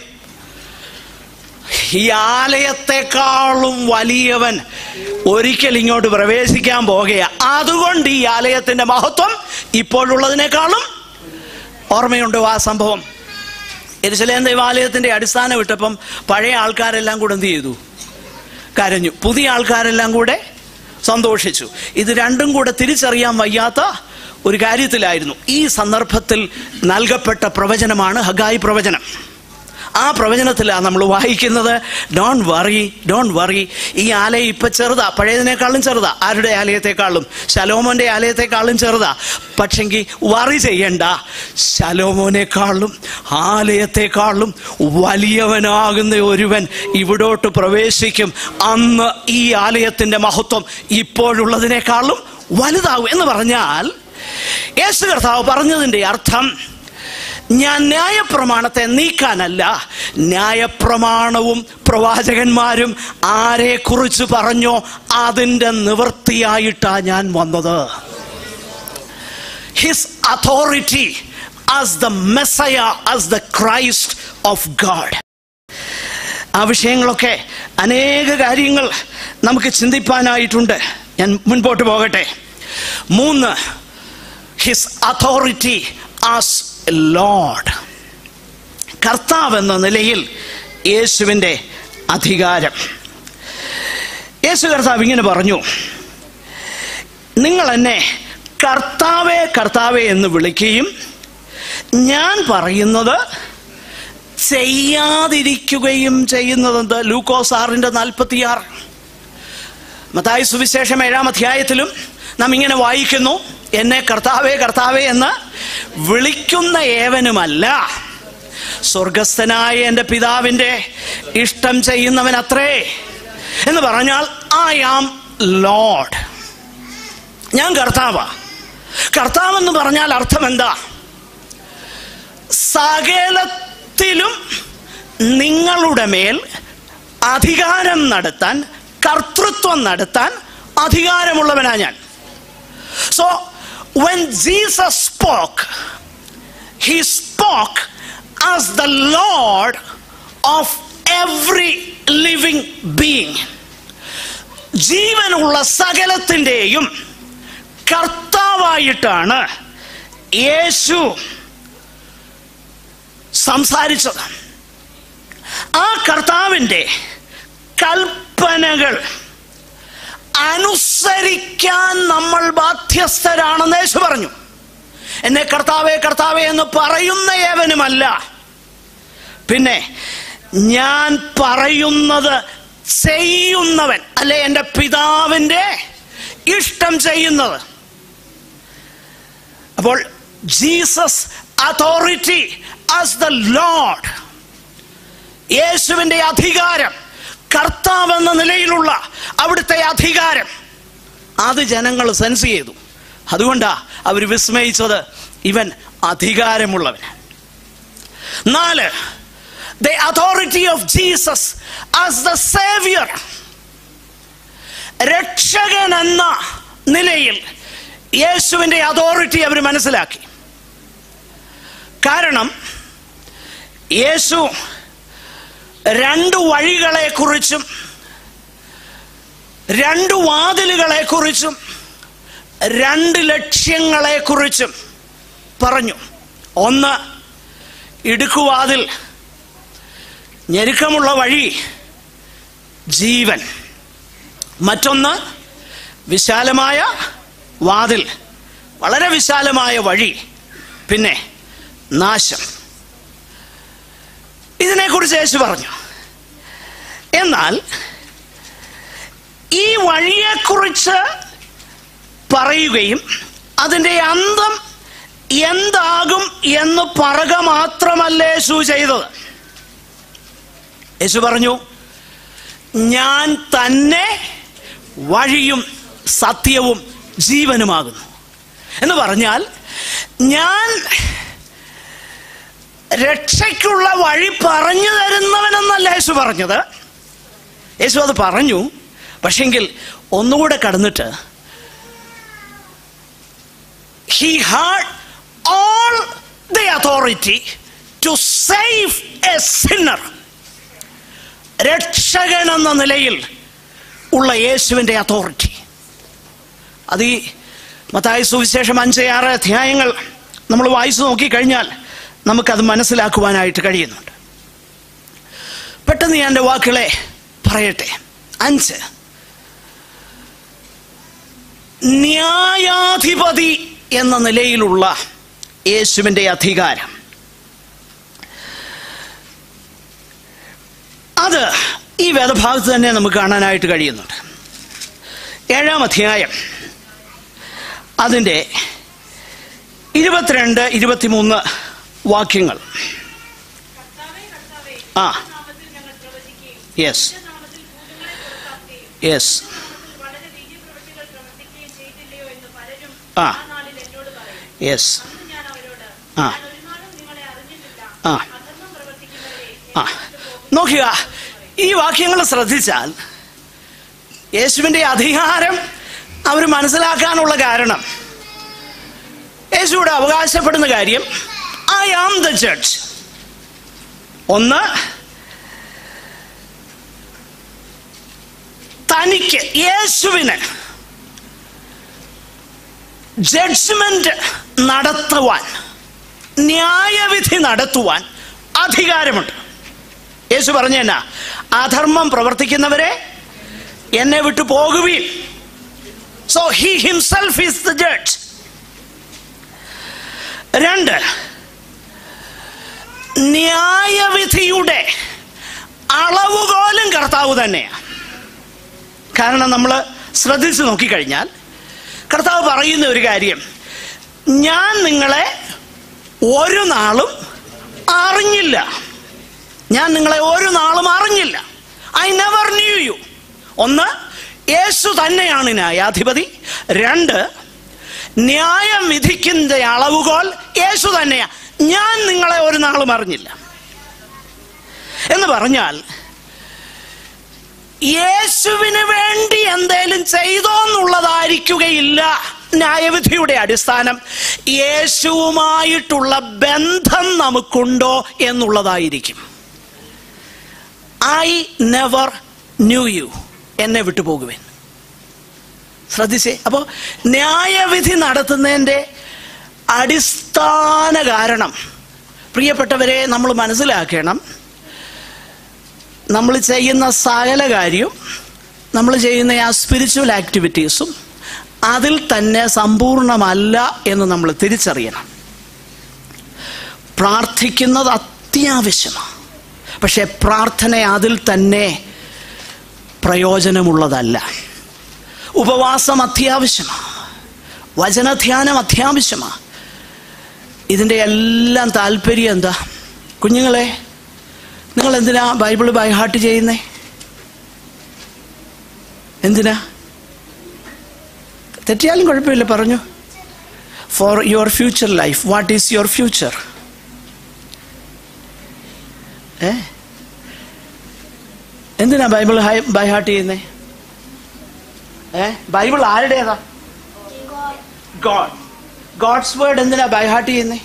ഈ ആലയത്തെക്കാളും വലിയവൻ ഒരിക്കൽ ഇങ്ങോട്ട് പ്രവേശിക്കാൻ പോകുക അതുകൊണ്ട് ഈ ആലയത്തിന്റെ മഹത്വം ഇപ്പോഴുള്ളതിനേക്കാളും ഓർമ്മയുണ്ടോ ആ സംഭവം എരുസലേം ദൈവാലയത്തിന്റെ അടിസ്ഥാനം ഇട്ടപ്പം പഴയ ആൾക്കാരെല്ലാം കൂടെ എന്ത് ചെയ്തു കരഞ്ഞു പുതിയ ആൾക്കാരെല്ലാം കൂടെ സന്തോഷിച്ചു ഇത് രണ്ടും കൂടെ തിരിച്ചറിയാൻ വയ്യാത്ത ഒരു കാര്യത്തിലായിരുന്നു ഈ സന്ദർഭത്തിൽ നൽകപ്പെട്ട പ്രവചനമാണ് ഹഗായി പ്രവചനം ആ പ്രവചനത്തിലാണ് നമ്മൾ വായിക്കുന്നത് ഡോൺ വറി ഡോൺ വറി ഈ ആലയം ഇപ്പൊ ചെറുതാ പഴയതിനേക്കാളും ചെറുതാ ആരുടെ ആലയത്തെക്കാളും ശലോമോന്റെ ആലയത്തെക്കാളും ചെറുതാ പക്ഷെങ്കിൽ വറി ചെയ്യണ്ട ശലോമോനേക്കാളും ആലയത്തെക്കാളും വലിയവനാകുന്ന ഒരുവൻ ഇവിടോട്ട് പ്രവേശിക്കും അന്ന് ഈ ആലയത്തിന്റെ മഹത്വം ഇപ്പോഴുള്ളതിനേക്കാളും വലുതാകും എന്ന് പറഞ്ഞാൽ യേശു കർത്താവ് പറഞ്ഞതിൻ്റെ അർത്ഥം ഞാൻ ന്യായപ്രമാണത്തെ നീക്കാനല്ല ന്യായപ്രമാണവും പ്രവാചകന്മാരും ആരെക്കുറിച്ച് പറഞ്ഞോ അതിൻ്റെ നിവൃത്തിയായിട്ടാ ഞാൻ വന്നത് his authority as the Messiah as the Christ of God ആ വിഷയങ്ങളൊക്കെ അനേക കാര്യങ്ങൾ നമുക്ക് ചിന്തിപ്പാനായിട്ടുണ്ട് ഞാൻ മുൻപോട്ട് പോകട്ടെ മൂന്ന് ഹിസ് അതോറിറ്റി ആസ് ലോഡ് കർത്താവ് എന്ന നിലയിൽ യേശുവിൻ്റെ അധികാരം യേശു കർത്താവ് ഇങ്ങനെ പറഞ്ഞു നിങ്ങൾ എന്നെ കർത്താവേ കർത്താവേ എന്ന് വിളിക്കുകയും ഞാൻ പറയുന്നത് ചെയ്യാതിരിക്കുകയും ചെയ്യുന്നതെന്ത് ലൂക്കോസ് ആറിൻ്റെ നാൽപ്പത്തിയാറ് മത്തായി സുവിശേഷം ഏഴാം അധ്യായത്തിലും നാം ഇങ്ങനെ വായിക്കുന്നു എന്നെ കർത്താവേ കർത്താവേ എന്ന് വിളിക്കുന്ന ഏവനുമല്ല സ്വർഗസ്ഥനായ എൻ്റെ പിതാവിൻ്റെ ഇഷ്ടം ചെയ്യുന്നവൻ അത്രേ എന്ന് പറഞ്ഞാൽ ഐ ആം ലോഡ് ഞാൻ കർത്താവാ കർത്താവെന്ന് പറഞ്ഞാൽ അർത്ഥം എന്താ സകലത്തിലും നിങ്ങളുടെ മേൽ അധികാരം നടത്താൻ കർത്തൃത്വം നടത്താൻ അധികാരമുള്ളവനാ ഞാൻ so when Jesus spoke he spoke as the lord of every living being ജീവനുള്ള സകലത്തിൻ്റെയും കർത്താവായിട്ടാണ് യേശു സംസാരിച്ചത് ആ കർത്താവിൻ്റെ കൽപ്പനകൾ അനുസരിക്കാൻ നമ്മൾ ബാധ്യസ്ഥരാണെന്ന് യേശു പറഞ്ഞു എന്നെ കർത്താവേ കർത്താവേ എന്ന് പറയുന്ന ഏവനുമല്ല പിന്നെ ഞാൻ പറയുന്നത് ചെയ്യുന്നവൻ അല്ലെ എൻ്റെ പിതാവിൻ്റെ ഇഷ്ടം ചെയ്യുന്നത് അപ്പോൾ Jesus authority as the lord യേശുവിൻ്റെ അധികാരം കർത്താവ് എന്ന നിലയിലുള്ള അവിടുത്തെ അധികാരം അത് ജനങ്ങൾ സെൻസ് ചെയ്തു അതുകൊണ്ടാ അവർ വിസ്മയിച്ചത് ഇവൻ അധികാരമുള്ളവൻ നാല് the authority of Jesus as the saviour രക്ഷകൻ എന്ന നിലയിൽ യേശുവിൻ്റെ അതോറിറ്റി അവർ മനസ്സിലാക്കി കാരണം യേശു രണ്ട് വഴികളെക്കുറിച്ചും രണ്ട് വാതിലുകളെക്കുറിച്ചും രണ്ട് ലക്ഷ്യങ്ങളെക്കുറിച്ചും പറഞ്ഞു ഒന്ന് ഇടുക്കുവാതിൽ ഞെരുക്കമുള്ള വഴി ജീവൻ മറ്റൊന്ന് വിശാലമായ വാതിൽ വളരെ വിശാലമായ വഴി പിന്നെ നാശം ഇതിനെക്കുറിച്ച് യേശു പറഞ്ഞു എന്നാൽ ഈ വഴിയെക്കുറിച്ച് പറയുകയും അതിൻ്റെ അന്തം എന്താകും എന്ന് പറക മാത്രമല്ല യേശു ചെയ്തത് യേശു പറഞ്ഞു ഞാൻ തന്നെ വഴിയും സത്യവും ജീവനുമാകുന്നു എന്ന് പറഞ്ഞാൽ ഞാൻ രക്ഷയ്ക്കുള്ള വഴി പറഞ്ഞു തരുന്നവനെന്നല്ല യേശു പറഞ്ഞത് യേശു അത് പറഞ്ഞു പക്ഷെങ്കിൽ ഒന്നുകൂടെ കടന്നിട്ട് he had all the authority to save a sinner രക്ഷകൻ എന്ന നിലയിൽ ഉള്ള യേശുവിൻ്റെ അതോറിറ്റി അത് ഈ മത്തായ സുവിശേഷം അഞ്ച് ആറ് അധ്യായങ്ങൾ നമ്മൾ വായിച്ചു നോക്കിക്കഴിഞ്ഞാൽ നമുക്കത് മനസ്സിലാക്കുവാനായിട്ട് കഴിയുന്നുണ്ട് പെട്ടെന്ന് ഞാൻ എൻ്റെ വാക്കുകളെ പറയട്ടെ അഞ്ച് ന്യായാധിപതി എന്ന നിലയിലുള്ള യേശുവിൻ്റെ അധികാരം അത് ഈ വേദഭാഗത്ത് തന്നെ നമുക്ക് കാണാനായിട്ട് കഴിയുന്നുണ്ട് ഏഴാം അധ്യായം അതിൻ്റെ ഇരുപത്തിരണ്ട് ഇരുപത്തിമൂന്ന് വാക്യങ്ങൾ കർത്താവേ കർത്താവേ ആ. നിന്റെ നാമത്തിൽ ഞങ്ങൾ പ്രവചിക്കുകയും യെസ് നിന്റെ നാമത്തിൽ ഭൂതങ്ങളെ പുറത്താക്കുകയും യെസ് നിന്റെ നാമത്തിൽ വളരെ വീര്യപ്രവൃത്തികൾ പ്രവർത്തിക്കുകയും ചെയ്തില്ലയോ എന്ന് പലരും ആ. ആ നാളിൽ എന്നോട് പറയും യെസ് അന്ന് ഞാൻ അവരോട് ആ. ഞാൻ ഒരു നാളും നിങ്ങളെ അറിഞ്ഞിട്ടില്ല ആ. അധർമ്മം പ്രവർത്തിക്കുന്നവരെ ആ നോക്കുക ഈ വാക്യങ്ങൾ ശ്രദ്ധിച്ചാൽ യേശുവിൻ്റെ അധികാരം അവർ മനസ്സിലാക്കാനുള്ള കാരണം യേശുവിടെ അവകാശപ്പെടുന്ന കാര്യം ഐ ആം ദ ജഡ്ജ് ഒന്ന് തനിക്ക് യേശുവിന് ജഡ്ജ്മെന്റ് നടത്തുവാൻ ന്യായവിധി നടത്തുവാൻ അധികാരമുണ്ട് യേശു പറഞ്ഞു എന്നാ അധർമ്മം പ്രവർത്തിക്കുന്നവരെ എന്നെ വിട്ടു പോകുവീൻ so he himself is the judge രണ്ട് ന്യായവിധിയുടെ അളവുകോലും കർത്താവ് തന്നെയാണ് കാരണം നമ്മൾ ശ്രദ്ധിച്ചു നോക്കിക്കഴിഞ്ഞാൽ കർത്താവ് പറയുന്ന ഒരു കാര്യം ഞാൻ നിങ്ങളെ ഒരു നാളും അറിഞ്ഞില്ല ഞാൻ നിങ്ങളെ ഒരു നാളും അറിഞ്ഞില്ല ഐ നെവർ ന്യൂ യു ഒന്ന് യേശു തന്നെയാണ് ന്യായാധിപതി രണ്ട് ന്യായം വിധിക്കുന്ന അളവുകോൽ യേശു തന്നെയാ ഞാൻ നിങ്ങളെ ഒരു നാളും അറിഞ്ഞില്ല എന്ന് പറഞ്ഞാൽ യേശുവിന് വേണ്ടി എന്തേലും ചെയ്തോ എന്നുള്ളതായിരിക്കുകയില്ല ന്യായവിധിയുടെ അടിസ്ഥാനം യേശുവുമായിട്ടുള്ള ബന്ധം നമുക്കുണ്ടോ എന്നുള്ളതായിരിക്കും ഐ നെവർ ന്യൂ യു എന്നെ വിട്ടുപോകുവേൻ ശ്രദ്ധിച്ചേ അപ്പോൾ ന്യായവിധി നടത്തുന്നതിൻ്റെ അടിസ്ഥാന കാരണം പ്രിയപ്പെട്ടവരെ നമ്മൾ മനസ്സിലാക്കണം നമ്മൾ ചെയ്യുന്ന സകല കാര്യവും നമ്മൾ ചെയ്യുന്ന ആ സ്പിരിച്വൽ ആക്ടിവിറ്റീസും അതിൽ തന്നെ സമ്പൂർണ്ണമല്ല എന്ന് നമ്മൾ തിരിച്ചറിയണം പ്രാർത്ഥിക്കുന്നത് അത്യാവശ്യമാണ് പക്ഷേ പ്രാർത്ഥന അതിൽ തന്നെ പ്രയോജനമുള്ളതല്ല ഉപവാസം അത്യാവശ്യമാണ് വചനധ്യാനം അത്യാവശ്യമാണ് ഇതിൻ്റെ എല്ലാം താല്പര്യം എന്താ കുഞ്ഞുങ്ങളെ നിങ്ങൾ എന്തിനാ ബൈബിൾ ബൈഹാർട്ട് ചെയ്യുന്നേ എന്തിനാ തെറ്റിയാലും കുഴപ്പമില്ല പറഞ്ഞു for your future life what is your future ഏ എന്തിനാ ബൈബിൾ ബൈഹാർട്ട് ചെയ്യുന്നേ ഏ ബൈബിൾ ആരുടേതാ ഗോഡ് ഗോഡ്സ് വേർഡ് എന്തിനാ ബൈഹാർട്ട് ചെയ്യുന്നേ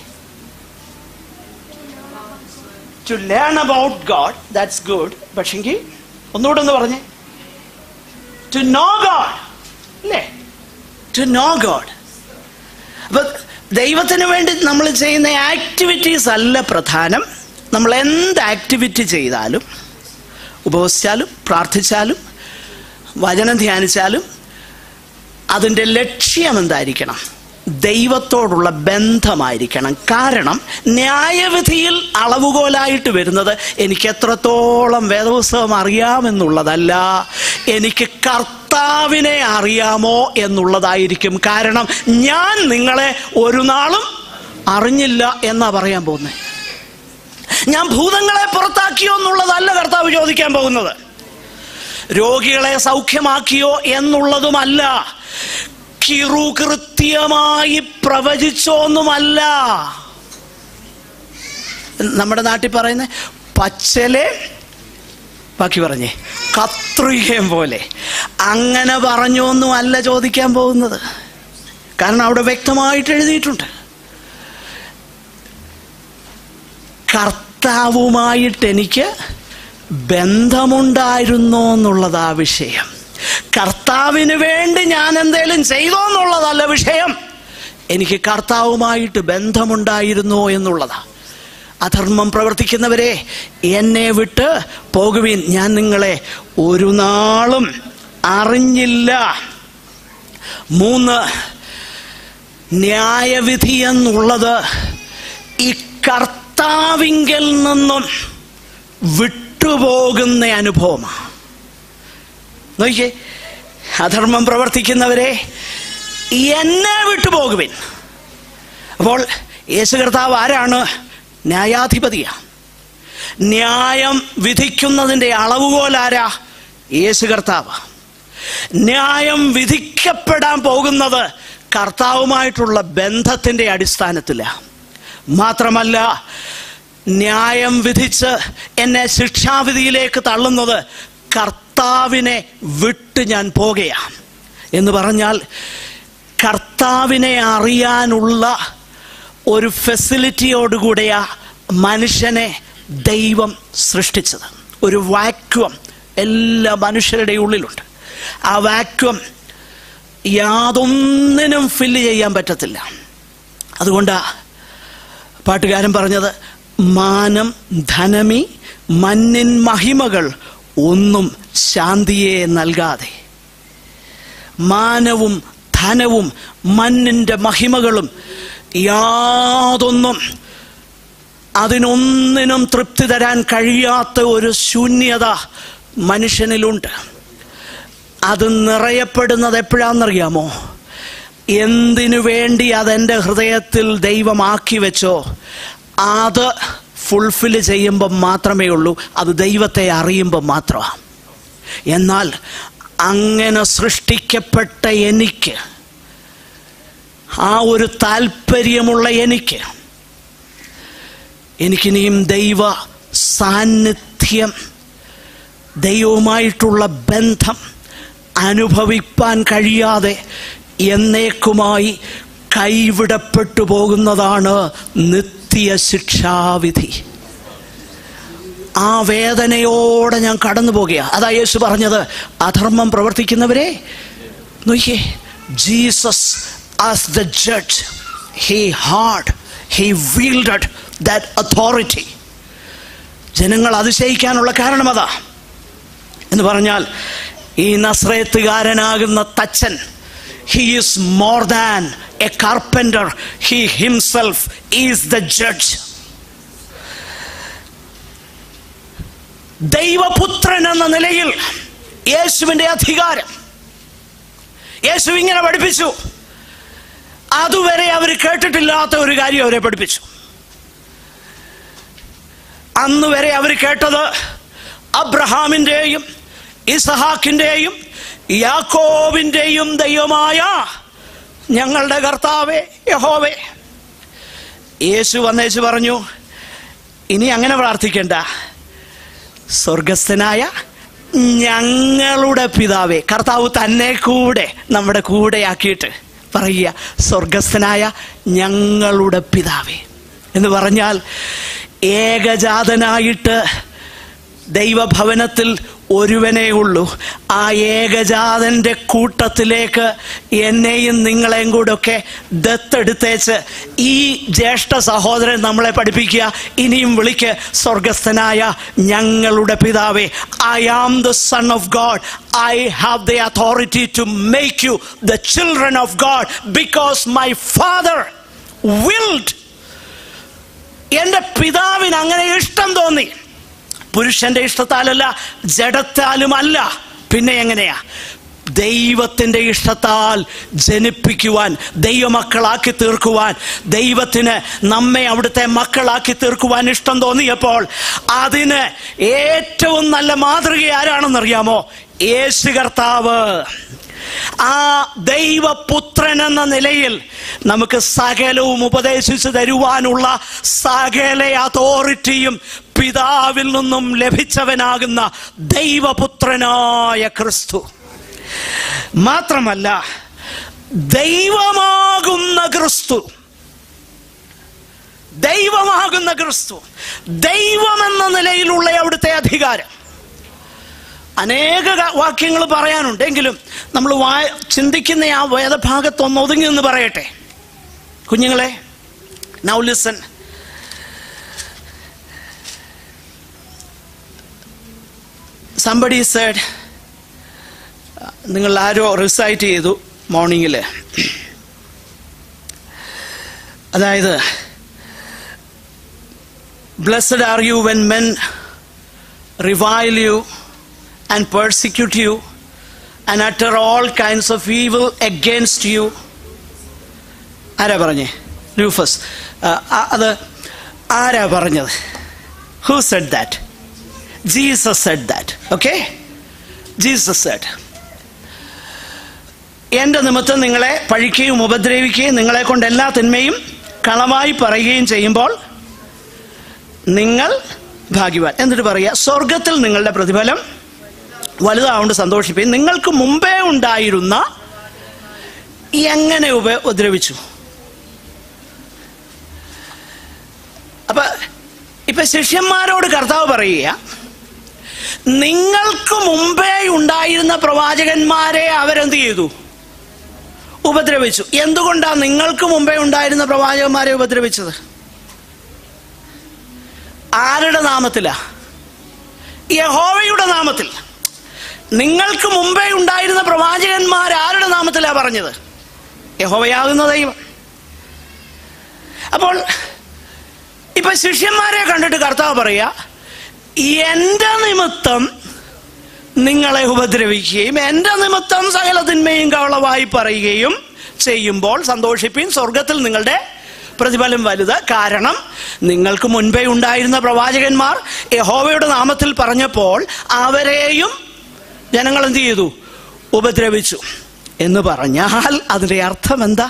to learn about God that's good പക്ഷെങ്കിൽ ഒന്നുകൂടെ ഒന്ന് പറഞ്ഞേ ടു നോ ഗോഡ് അല്ലേ ടു നോ ഗോഡ് അപ്പൊ ദൈവത്തിന് വേണ്ടി നമ്മൾ ചെയ്യുന്ന ആക്ടിവിറ്റീസ് അല്ല പ്രധാനം നമ്മൾ എന്ത് ആക്ടിവിറ്റി ചെയ്താലും ഉപവസിച്ചാലും പ്രാർത്ഥിച്ചാലും വചനം ധ്യാനിച്ചാലും അതിൻ്റെ ലക്ഷ്യം എന്തായിരിക്കണം ദൈവത്തോടുള്ള ബന്ധമായിരിക്കണം കാരണം ന്യായവിധിയിൽ അളവുകോലായിട്ട് വരുന്നത് എനിക്ക് എത്രത്തോളം വേദപുസ്തകം അറിയാമെന്നുള്ളതല്ല എനിക്ക് കർത്താവിനെ അറിയാമോ എന്നുള്ളതായിരിക്കും കാരണം ഞാൻ നിങ്ങളെ ഒരു നാളും അറിഞ്ഞില്ല എന്നാ പറയാൻ പോകുന്നത് ഞാൻ ഭൂതങ്ങളെ പുറത്താക്കിയോ എന്നുള്ളതല്ല കർത്താവ് ചോദിക്കാൻ പോകുന്നത് രോഗികളെ സൗഖ്യമാക്കിയോ എന്നുള്ളതുമല്ല കിറു കൃത്യമായി പ്രവചിച്ചോന്നുമല്ല നമ്മുടെ നാട്ടിൽ പറയുന്ന പച്ചലെ ബാക്കി പറഞ്ഞേ കത്രികയും പോലെ അങ്ങനെ പറഞ്ഞൊന്നും അല്ല ചോദിക്കാൻ പോകുന്നത് കാരണം അവിടെ വ്യക്തമായിട്ട് എഴുതിയിട്ടുണ്ട് കർത്താവുമായിട്ട് എനിക്ക് ബന്ധമുണ്ടായിരുന്നോ എന്നുള്ളതാ വിഷയം കർത്താവിന് വേണ്ടി ഞാൻ എന്തേലും ചെയ്തോ എന്നുള്ളതല്ല വിഷയം എനിക്ക് കർത്താവുമായിട്ട് ബന്ധമുണ്ടായിരുന്നോ എന്നുള്ളതാ അധർമ്മം പ്രവർത്തിക്കുന്നവരെ എന്നെ വിട്ട് പോകുവിൻ ഞാൻ നിങ്ങളെ ഒരു നാളും അറിഞ്ഞില്ല മൂന്ന് ന്യായവിധി എന്നുള്ളത് ഈ കർത്താവിങ്കൽ നിന്നും വിട്ടുപോകുന്ന അനുഭവമാണ് നോക്കിയേ അധർമ്മം പ്രവർത്തിക്കുന്നവരെ എന്നെ വിട്ടുപോകുവിൻ അപ്പോൾ യേശു കർത്താവ് ആരാണ് ന്യായാധിപതിയാ ന്യായം വിധിക്കുന്നതിൻ്റെ അളവുകോലാരാ യേശു കർത്താവ് ന്യായം വിധിക്കപ്പെടാൻ പോകുന്നത് കർത്താവുമായിട്ടുള്ള ബന്ധത്തിൻ്റെ അടിസ്ഥാനത്തിലാണ് മാത്രമല്ല ന്യായം വിധിച്ച് എന്നെ ശിക്ഷാവിധിയിലേക്ക് തള്ളുന്നത് കർത്താവിനെ വിട്ട് ഞാൻ പോകുകയാണ് എന്ന് പറഞ്ഞാൽ കർത്താവിനെ അറിയാനുള്ള ഒരു ഫെസിലിറ്റിയോടുകൂടിയ മനുഷ്യനെ ദൈവം സൃഷ്ടിച്ചത് ഒരു വാക്വം എല്ലാ മനുഷ്യരുടെ ഉള്ളിലുണ്ട് ആ വാക്വം യാതൊന്നിനും ഫില്ല് ചെയ്യാൻ പറ്റത്തില്ല അതുകൊണ്ടാ പാട്ടുകാരൻ പറഞ്ഞത് മാനം ധനമി മണ്ണിൻ മഹിമകൾ ഒന്നും ശാന്തിയെ നൽകാതെ മാനവും ധനവും മണ്ണിൻ്റെ മഹിമകളും യാതൊന്നും അതിനൊന്നിനും തൃപ്തി തരാൻ കഴിയാത്ത ഒരു ശൂന്യത മനുഷ്യനിലുണ്ട് അത് നിറയപ്പെടുന്നത് എപ്പോഴാണെന്നറിയാമോ എന്തിനു വേണ്ടി അതെൻ്റെ ഹൃദയത്തിൽ ദൈവമാക്കി വെച്ചോ അത് ഫുൾഫിൽ ചെയ്യുമ്പം മാത്രമേ ഉള്ളൂ അത് ദൈവത്തെ അറിയുമ്പം മാത്രമാണ് എന്നാൽ അങ്ങനെ സൃഷ്ടിക്കപ്പെട്ട എനിക്ക് ആ ഒരു താല്പര്യമുള്ള എനിക്ക് എനിക്കിനിയും ദൈവ സാന്നിധ്യം ദൈവവുമായിട്ടുള്ള ബന്ധം അനുഭവിപ്പാൻ കഴിയാതെ എന്നേക്കുമായി കൈവിടപ്പെട്ടു പോകുന്നതാണ് നിത്യ ശിക്ഷാവിധി ആ വേദനയോടെ ഞാൻ കടന്നു പോകുക അതാ യേശു പറഞ്ഞത് അധർമ്മം പ്രവർത്തിക്കുന്നവരെ നോക്കിയേ Jesus as the judge he had he wielded that authority ജനങ്ങൾ അതിശയിക്കാനുള്ള കാരണം അതാ എന്ന് പറഞ്ഞാൽ ഈ നസ്രയത്തുകാരനാകുന്ന തച്ചൻ he is more than a carpenter he himself is the judge ദൈവപുത്രൻ എന്ന നിലയിൽ യേശുവിൻ്റെ അധികാരം യേശു ഇങ്ങനെ പഠിപ്പിച്ചു അതുവരെ അവർ കേട്ടിട്ടില്ലാത്ത ഒരു കാര്യം അവരെ പഠിപ്പിച്ചു അന്ന് വരെ അവർ കേട്ടത് അബ്രഹാമിൻ്റെയും ഇസഹാക്കിൻ്റെയും യാക്കോവിൻ്റെയും ദൈവമായ ഞങ്ങളുടെ കർത്താവേ യഹോവേ യേശു വന്നേച്ചു പറഞ്ഞു ഇനി അങ്ങനെ പ്രാർത്ഥിക്കണ്ട സ്വർഗസ്ഥനായ ഞങ്ങളുടെ പിതാവേ കർത്താവ് തന്നെ കൂടെ നമ്മുടെ കൂടെയാക്കിയിട്ട് പറയുക സ്വർഗസ്ഥനായ ഞങ്ങളുടെ പിതാവേ എന്ന് പറഞ്ഞാൽ ഏകജാതനായിട്ട് ദൈവഭവനത്തിൽ ഒരുവനേ ഉള്ളൂ ആ ഏകജാതന്റെ കൂട്ടത്തിലേക്ക് എന്നെയും നിങ്ങളെയും കൂടെ ഒക്കെ ദത്തെടുത്തേച്ച് ഈ ജ്യേഷ്ഠ സഹോദരൻ നമ്മളെ പഠിപ്പിക്കുക ഇനിയും വിളിക്ക് സ്വർഗസ്ഥനായ ഞങ്ങളുടെ പിതാവേ I am the son of God I have the authority to make you the children of God because my father willed എൻ്റെ പിതാവിന് അങ്ങനെ ഇഷ്ടം തോന്നി പുരുഷന്റെ ഇഷ്ടത്താലല്ല ജഡത്താലുമല്ല പിന്നെ എങ്ങനെയാ ദൈവത്തിൻ്റെ ഇഷ്ടത്താൽ ജനിപ്പിക്കുവാൻ ദൈവമക്കളാക്കി തീർക്കുവാൻ ദൈവത്തിന് നമ്മെ അവിടുത്തെ മക്കളാക്കി തീർക്കുവാൻ ഇഷ്ടം തോന്നിയപ്പോൾ അതിന് ഏറ്റവും നല്ല മാതൃക ആരാണെന്നറിയാമോ യേശു കർത്താവ് ആ ദൈവപുത്രൻ എന്ന നിലയിൽ നമുക്ക് സകലവും ഉപദേശിച്ചു തരുവാനുള്ള സകല അതോറിറ്റിയും പിതാവിൽ നിന്നും ലഭിച്ചവനാകുന്ന ദൈവപുത്രനായ ക്രിസ്തു മാത്രമല്ല ദൈവമാകുന്ന ക്രിസ്തു ദൈവമാകുന്ന ക്രിസ്തു ദൈവമെന്ന നിലയിലുള്ള അവിടുത്തെ അധികാരം അനേക ക- വാക്യങ്ങൾ പറയാനുണ്ട് എങ്കിലും നമ്മൾ വാ ചിന്തിക്കുന്ന ആ വേദഭാഗത്തൊന്ന് ഒതുങ്ങി എന്ന് പറയട്ടെ കുഞ്ഞുങ്ങളെ നൗ ലിസൺ സംബഡി സേഡ് നിങ്ങൾ ആരോ റിസൈറ്റ് ചെയ്തു മോർണിംഗിൽ അതായത് blessed are you when men revile you and persecute you and utter all kinds of evil against you ആരാ പറഞ്ഞേ ലൂഫസ് ആ, ആ, അത് ആരാ പറഞ്ഞത് who said that Jesus said that okay Jesus said എൻ്റെ നിമിത്തം നിങ്ങളെ പഴിക്കുകയും ഉപദ്രവിക്കുകയും നിങ്ങളെ കൊണ്ട് എല്ലാ തിന്മയും കളമായി പറയുകയും ചെയ്യുമ്പോൾ നിങ്ങൾ ഭാഗ്യവാൻ എന്നിട്ട് പറയുക സ്വർഗത്തിൽ നിങ്ങളുടെ പ്രതിഫലം വലുതാവുകൊണ്ട് സന്തോഷിപ്പിക്കും നിങ്ങൾക്ക് മുമ്പേ ഉണ്ടായിരുന്ന എങ്ങനെ ഉപ ഉപദ്രവിച്ചു അപ്പൊ ഇപ്പൊ ശിഷ്യന്മാരോട് കർത്താവ് പറയുക നിങ്ങൾക്ക് മുമ്പേ ഉണ്ടായിരുന്ന പ്രവാചകന്മാരെ അവരെന്ത് ചെയ്തു ഉപദ്രവിച്ചു എന്തുകൊണ്ടാണ് നിങ്ങൾക്ക് മുമ്പേ ഉണ്ടായിരുന്ന പ്രവാചകന്മാരെ ഉപദ്രവിച്ചത് ആരുടെ നാമത്തിലാ യഹോവയുടെ നാമത്തിൽ നിങ്ങൾക്ക് മുമ്പേ ഉണ്ടായിരുന്ന പ്രവാചകന്മാർ ആരുടെ നാമത്തിലാ പറഞ്ഞത് യഹോവയാകുന്ന ദൈവം അപ്പോൾ ഇപ്പൊ ശിഷ്യന്മാരെ കണ്ടിട്ട് കർത്താവ് പറയാ എന്റെ നിമിത്തം നിങ്ങളെ ഉപദ്രവിക്കുകയും എന്റെ നിമിത്തം സകല തിന്മയും കവളവായി പറയുകയും ചെയ്യുമ്പോൾ സന്തോഷിപ്പിൻ സ്വർഗത്തിൽ നിങ്ങളുടെ പ്രതിഫലം വലുത് കാരണം നിങ്ങൾക്ക് മുൻപേ ഉണ്ടായിരുന്ന പ്രവാചകന്മാർ യഹോവയുടെ നാമത്തിൽ പറഞ്ഞപ്പോൾ അവരെയും ജനങ്ങൾ എന്ത് ചെയ്തു ഉപദ്രവിച്ചു എന്ന് പറഞ്ഞാൽ അതിന്റെ അർത്ഥം എന്താ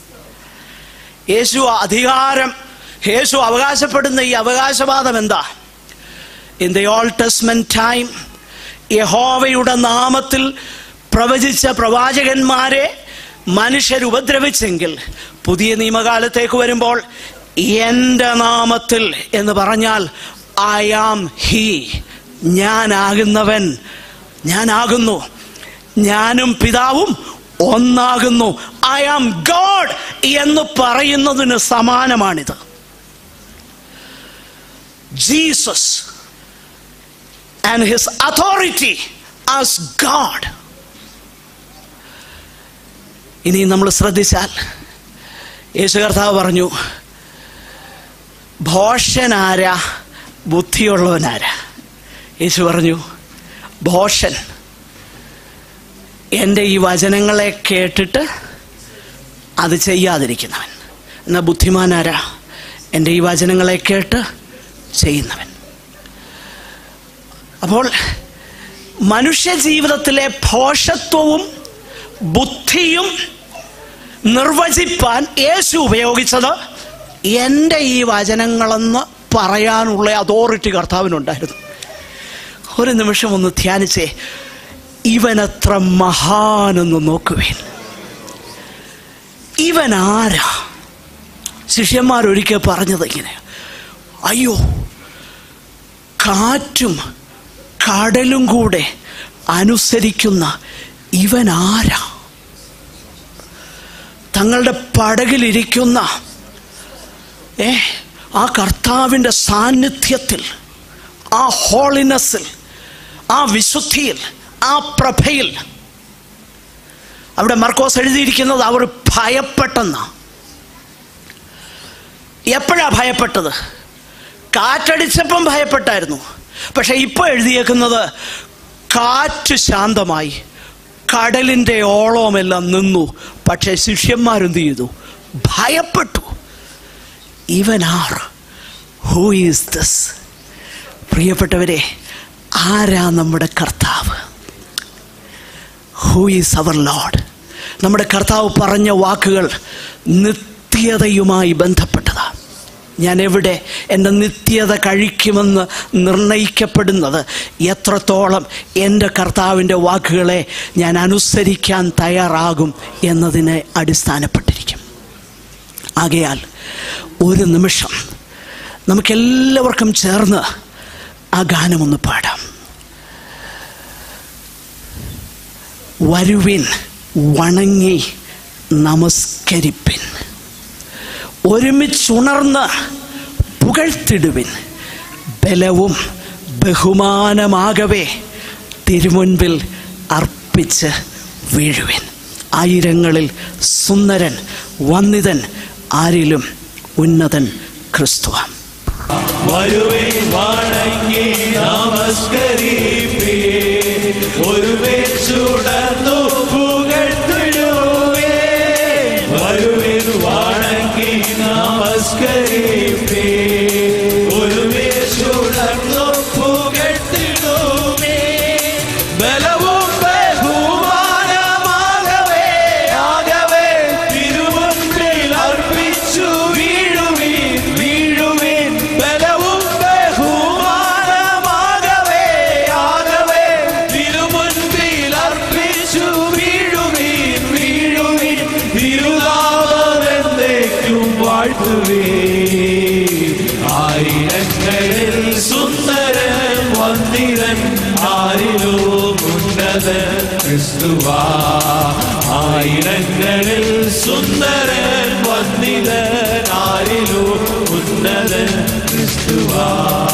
യേശു അധികാരം യേശു അവകാശപ്പെടുന്ന ഈ അവകാശവാദം എന്താ in the old testament time യഹോവയുടെ നാമത്തിൽ പ്രവചിച്ച പ്രവാചകന്മാരെ മനുഷ്യർ ഉപദ്രവിച്ചെങ്കിൽ പുതിയ നിയമകാലത്തേക്ക് വരുമ്പോൾ എൻ്റെ നാമത്തിൽ എന്ന് പറഞ്ഞാൽ ഐ ആം ഹി ഞാനാകുന്നവൻ ഞാനാകുന്നു ഞാനും പിതാവും ഒന്നാകുന്നു ഐ ആം ഗോഡ് എന്ന് പറയുന്നതിന് സമാനമാണിത് Jesus and his authority as God ഇനി നമ്മൾ ശ്രദ്ധിച്ചാൽ യേശു കർത്താവ് പറഞ്ഞു ഭോഷനാരാ ബുദ്ധിയുള്ളവനാരാ യേശു പറഞ്ഞു ഭോഷൻ എൻ്റെ ഈ വചനങ്ങളെ കേട്ടിട്ട് അത് ചെയ്യാതിരിക്കുന്നവൻ എന്നാൽ ബുദ്ധിമാനാരാ എൻ്റെ ഈ വചനങ്ങളെ കേട്ട് ചെയ്യുന്നവൻ അപ്പോൾ മനുഷ്യ ജീവിതത്തിലെ ഭോഷത്വവും ബുദ്ധിയും നിർവചിപ്പാൻ യേശു ഉപയോഗിച്ചത് എൻ്റെ ഈ വചനങ്ങളെന്ന് പറയാനുള്ള അതോറിറ്റി കർത്താവിനുണ്ടായിരുന്നു ഒരു നിമിഷം ഒന്ന് ധ്യാനിച്ചേ ഇവനത്ര മഹാനെന്ന് നോക്കുവേൻ ഇവൻ ആരാ ശിഷ്യന്മാരൊരിക്കൽ പറഞ്ഞത് ഇങ്ങനെ അയ്യോ കാറ്റും കടലും കൂടെ അനുസരിക്കുന്ന ഇവൻ ആരാ തങ്ങളുടെ പടകിലിരിക്കുന്ന ഏ ആ കർത്താവിൻ്റെ സാന്നിധ്യത്തിൽ ആ ഹോളിനെസ്സിൽ ആ വിശുദ്ധിയിൽ ആ പ്രഭയിൽ അവിടെ മർക്കോസ് എഴുതിയിരിക്കുന്നത് അവർ ഭയപ്പെട്ടെന്ന എപ്പോഴാ ഭയപ്പെട്ടത് കാറ്റടിച്ചപ്പം ഭയപ്പെട്ടായിരുന്നു പക്ഷെ ഇപ്പൊ എഴുതിയേക്കുന്നത് കാറ്റ് ശാന്തമായി കടലിൻ്റെ ഓളമെല്ലാം നിന്നു പക്ഷെ ശിഷ്യന്മാരെന്ത് ചെയ്തു ഭയപ്പെട്ടു ഇവൻ ആർ ഹൂ ഈസ് ദിസ് പ്രിയപ്പെട്ടവരെ ആരാ നമ്മുടെ കർത്താവ് ഹൂ ഈസ് അവർ ലോഡ് നമ്മുടെ കർത്താവ് പറഞ്ഞ വാക്കുകൾ നിത്യതയുമായി ബന്ധപ്പെട്ടതാണ് ഞാൻ എവിടെ എൻ്റെ നിത്യത കഴിക്കുമെന്ന് നിർണയിക്കപ്പെടുന്നത് എത്രത്തോളം എൻ്റെ കർത്താവിൻ്റെ വാക്കുകളെ ഞാൻ അനുസരിക്കാൻ തയ്യാറാകും എന്നതിനെ അടിസ്ഥാനപ്പെട്ടിരിക്കും ആകയാൽ ഒരു നിമിഷം നമുക്കെല്ലാവർക്കും ചേർന്ന് ആ ഗാനമൊന്ന് പാടാം വരുവിൻ വണങ്ങി നമസ്കരിപ്പിൻ ഒരുമിച്ചുണർന്ന് പുകഴ്ത്തിടുവിൻ ബലവും ബഹുമാനമാകവേ തിരുമുൻപിൽ അർപ്പിച്ച് വീഴുവിൻ ആയിരങ്ങളിൽ സുന്ദരൻ വന്നിതൻ ആരിലും ഉന്നതൻ ക്രിസ്തുവാം വരുവേ വണങ്ങി നമസ്കരിപ്പേ ഒരുമിച്ചുടർന്നു പുകഴ്ത്തിടുവേ വരുവേ വണങ്ങി നമസ്കരിപ്പേ ഒരുമിച്ചുടർന്നു പുകഴ്ത്തിടുവേ ബലവും ബഹുമാനമാകവേ ആകവേ തിരുമുൻപിൽ അർപ്പിച്ചു വീഴുവീൻ വീഴുവീൻ ബലവും ബഹുമാനമാകവേ ആകവേ തിരുമുൻപിൽ അർപ്പിച്ചു വീഴുവീൻ വീഴുവീൻ തിരുനാമമെന്നേക്കും വാഴ്ത്തുവേ ആയിരങ്ങളിൽ സുന്ദരൻ വന്ദിരൻ ആരിലോ ഉന്നതൻ ക്രിസ്തുവാ ആയിരങ്ങളിൽ സുന്ദരൻ വന്ദിതൻ ആരിലോ ഉന്നതൻ ക്രിസ്തുവാ